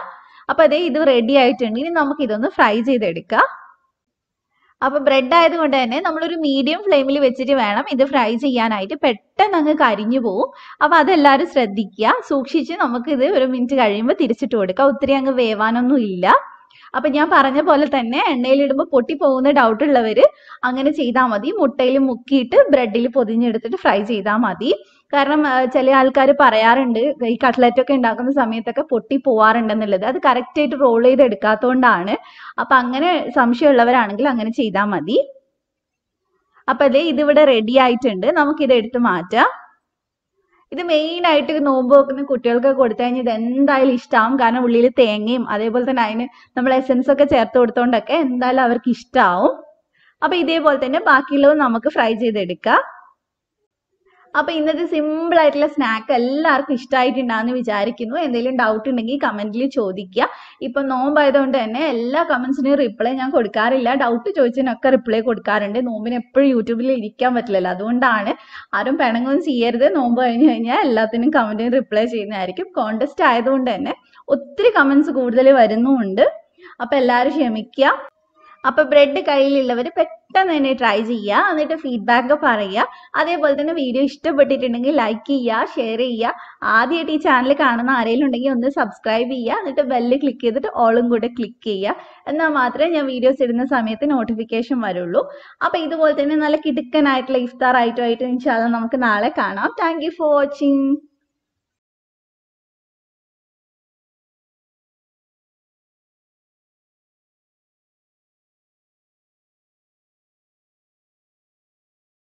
Speaker 2: അപ്പോൾ അതേ ഇത് റെഡി ആയിട്ടുണ്ട് ഇനി നമുക്ക് ഇതൊന്ന് ഫ്രൈ ചെയ്തെടുക്കാം അപ്പോൾ ബ്രെഡ് ആയതുകൊണ്ട് തന്നെ നമ്മളൊരു മീഡിയം ഫ്ലെയിമിൽ വെച്ചിട്ട് വേണം ഇത് ഫ്രൈ ചെയ്യാനായിട്ട് പെട്ടെന്ന് അങ്ങ് കരിഞ്ഞു പോവും അപ്പോൾ അതെല്ലാവരും ശ്രദ്ധിക്കുക സൂക്ഷിച്ച് നമുക്ക് ഇത് ഒരു മിനിറ്റ് കഴിയുമ്പോൾ തിരിച്ചിട്ട് കൊടുക്കാം ഒത്തിരി അങ്ങ് വേവാനൊന്നും ഇല്ല അപ്പം ഞാൻ പറഞ്ഞ പോലെ തന്നെ എണ്ണയിലിടുമ്പോൾ പൊട്ടിപ്പോകുന്ന ഡൗട്ട് ഉള്ളവർ അങ്ങനെ ചെയ്താൽ മതി മുട്ടയിൽ മുക്കിയിട്ട് ബ്രെഡിൽ പൊതിഞ്ഞെടുത്തിട്ട് ഫ്രൈ ചെയ്താൽ മതി കാരണം ആ, ചില ആൾക്കാർ പറയാറുണ്ട് ഈ കട്ട്ലറ്റ് ഒക്കെ ഉണ്ടാക്കുന്ന സമയത്തൊക്കെ പൊട്ടി പോവാറുണ്ടെന്നുള്ളത് അത് കറക്റ്റ് ആയിട്ട് റോൾ ചെയ്ത് എടുക്കാത്തതുകൊണ്ടാണ് അപ്പം അങ്ങനെ സംശയമുള്ളവരാണെങ്കിൽ അങ്ങനെ ചെയ്താൽ മതി അപ്പം അതേ ഇതിവിടെ റെഡി ആയിട്ടുണ്ട് നമുക്കിത് എടുത്ത് മാറ്റാം ഇത് മെയിൻ ആയിട്ട് നോമ്പ് വെക്കുന്ന കുട്ടികൾക്ക് കൊടുത്തു കഴിഞ്ഞാൽ ഇത് എന്തായാലും ഇഷ്ടമാവും കാരണം ഉള്ളിൽ തേങ്ങയും അതേപോലെ തന്നെ അതിന് നമ്മൾ എസൻസ് ഒക്കെ ചേർത്ത് കൊടുത്തോണ്ടൊക്കെ എന്തായാലും അവർക്ക് ഇഷ്ടമാവും അപ്പൊ ഇതേപോലെ തന്നെ ബാക്കിയുള്ളത് നമുക്ക് ഫ്രൈ ചെയ്തെടുക്കാം അപ്പൊ ഇന്നത്തെ സിമ്പിൾ ആയിട്ടുള്ള സ്നാക്ക് എല്ലാവർക്കും ഇഷ്ടമായിട്ടുണ്ടാന്ന് വിചാരിക്കുന്നു എന്തെങ്കിലും ഡൗട്ട് ഉണ്ടെങ്കിൽ കമന്റിൽ ചോദിക്കുക ഇപ്പൊ നോമ്പായതുകൊണ്ട് തന്നെ എല്ലാ കമന്റ്സിനും റിപ്ലൈ ഞാൻ കൊടുക്കാറില്ല ഡൗട്ട് ചോദിച്ചതിനൊക്കെ റിപ്ലൈ കൊടുക്കാറുണ്ട് നോമ്പിന് എപ്പോഴും യൂട്യൂബിൽ ഇരിക്കാൻ പറ്റില്ലല്ലോ അതുകൊണ്ടാണ് ആരും പിണങ്ങൊന്നും ചെയ്യരുത് നോമ്പ് കഴിഞ്ഞ് കഴിഞ്ഞാൽ എല്ലാത്തിനും കമന്റിന് റിപ്ലൈ ചെയ്യുന്നതായിരിക്കും കോണ്ടസ്റ്റ് ആയതുകൊണ്ട് തന്നെ ഒത്തിരി കമന്റ്സ് കൂടുതൽ വരുന്നുമുണ്ട് അപ്പൊ എല്ലാവരും ക്ഷമിക്കുക അപ്പൊ ബ്രെഡ് കയ്യിലുള്ളവർ പെട്ടെന്ന് തന്നെ ട്രൈ ചെയ്യുക എന്നിട്ട് ഫീഡ്ബാക്ക് പറയുക അതേപോലെ തന്നെ വീഡിയോ ഇഷ്ടപ്പെട്ടിട്ടുണ്ടെങ്കിൽ ലൈക്ക് ചെയ്യുക ഷെയർ ചെയ്യുക ആദ്യമായിട്ട് ഈ ചാനൽ കാണുന്ന ആരെങ്കിലും ഉണ്ടെങ്കിൽ ഒന്ന് സബ്സ്ക്രൈബ് ചെയ്യുക എന്നിട്ട് ബെല്ല് ക്ലിക്ക് ചെയ്തിട്ട് ഓളും കൂടെ ക്ലിക്ക് ചെയ്യുക എന്നാൽ മാത്രമേ ഞാൻ വീഡിയോസ് ഇടുന്ന സമയത്ത് നോട്ടിഫിക്കേഷൻ വരുള്ളൂ അപ്പൊ ഇതുപോലെ തന്നെ നല്ല കിടുക്കനായിട്ടുള്ള ഇഫ്താർ ആയിട്ടുമായിട്ട് ഇൻഷാല്ല നമുക്ക് നാളെ കാണാം താങ്ക് യു ഫോർ വാച്ചിങ്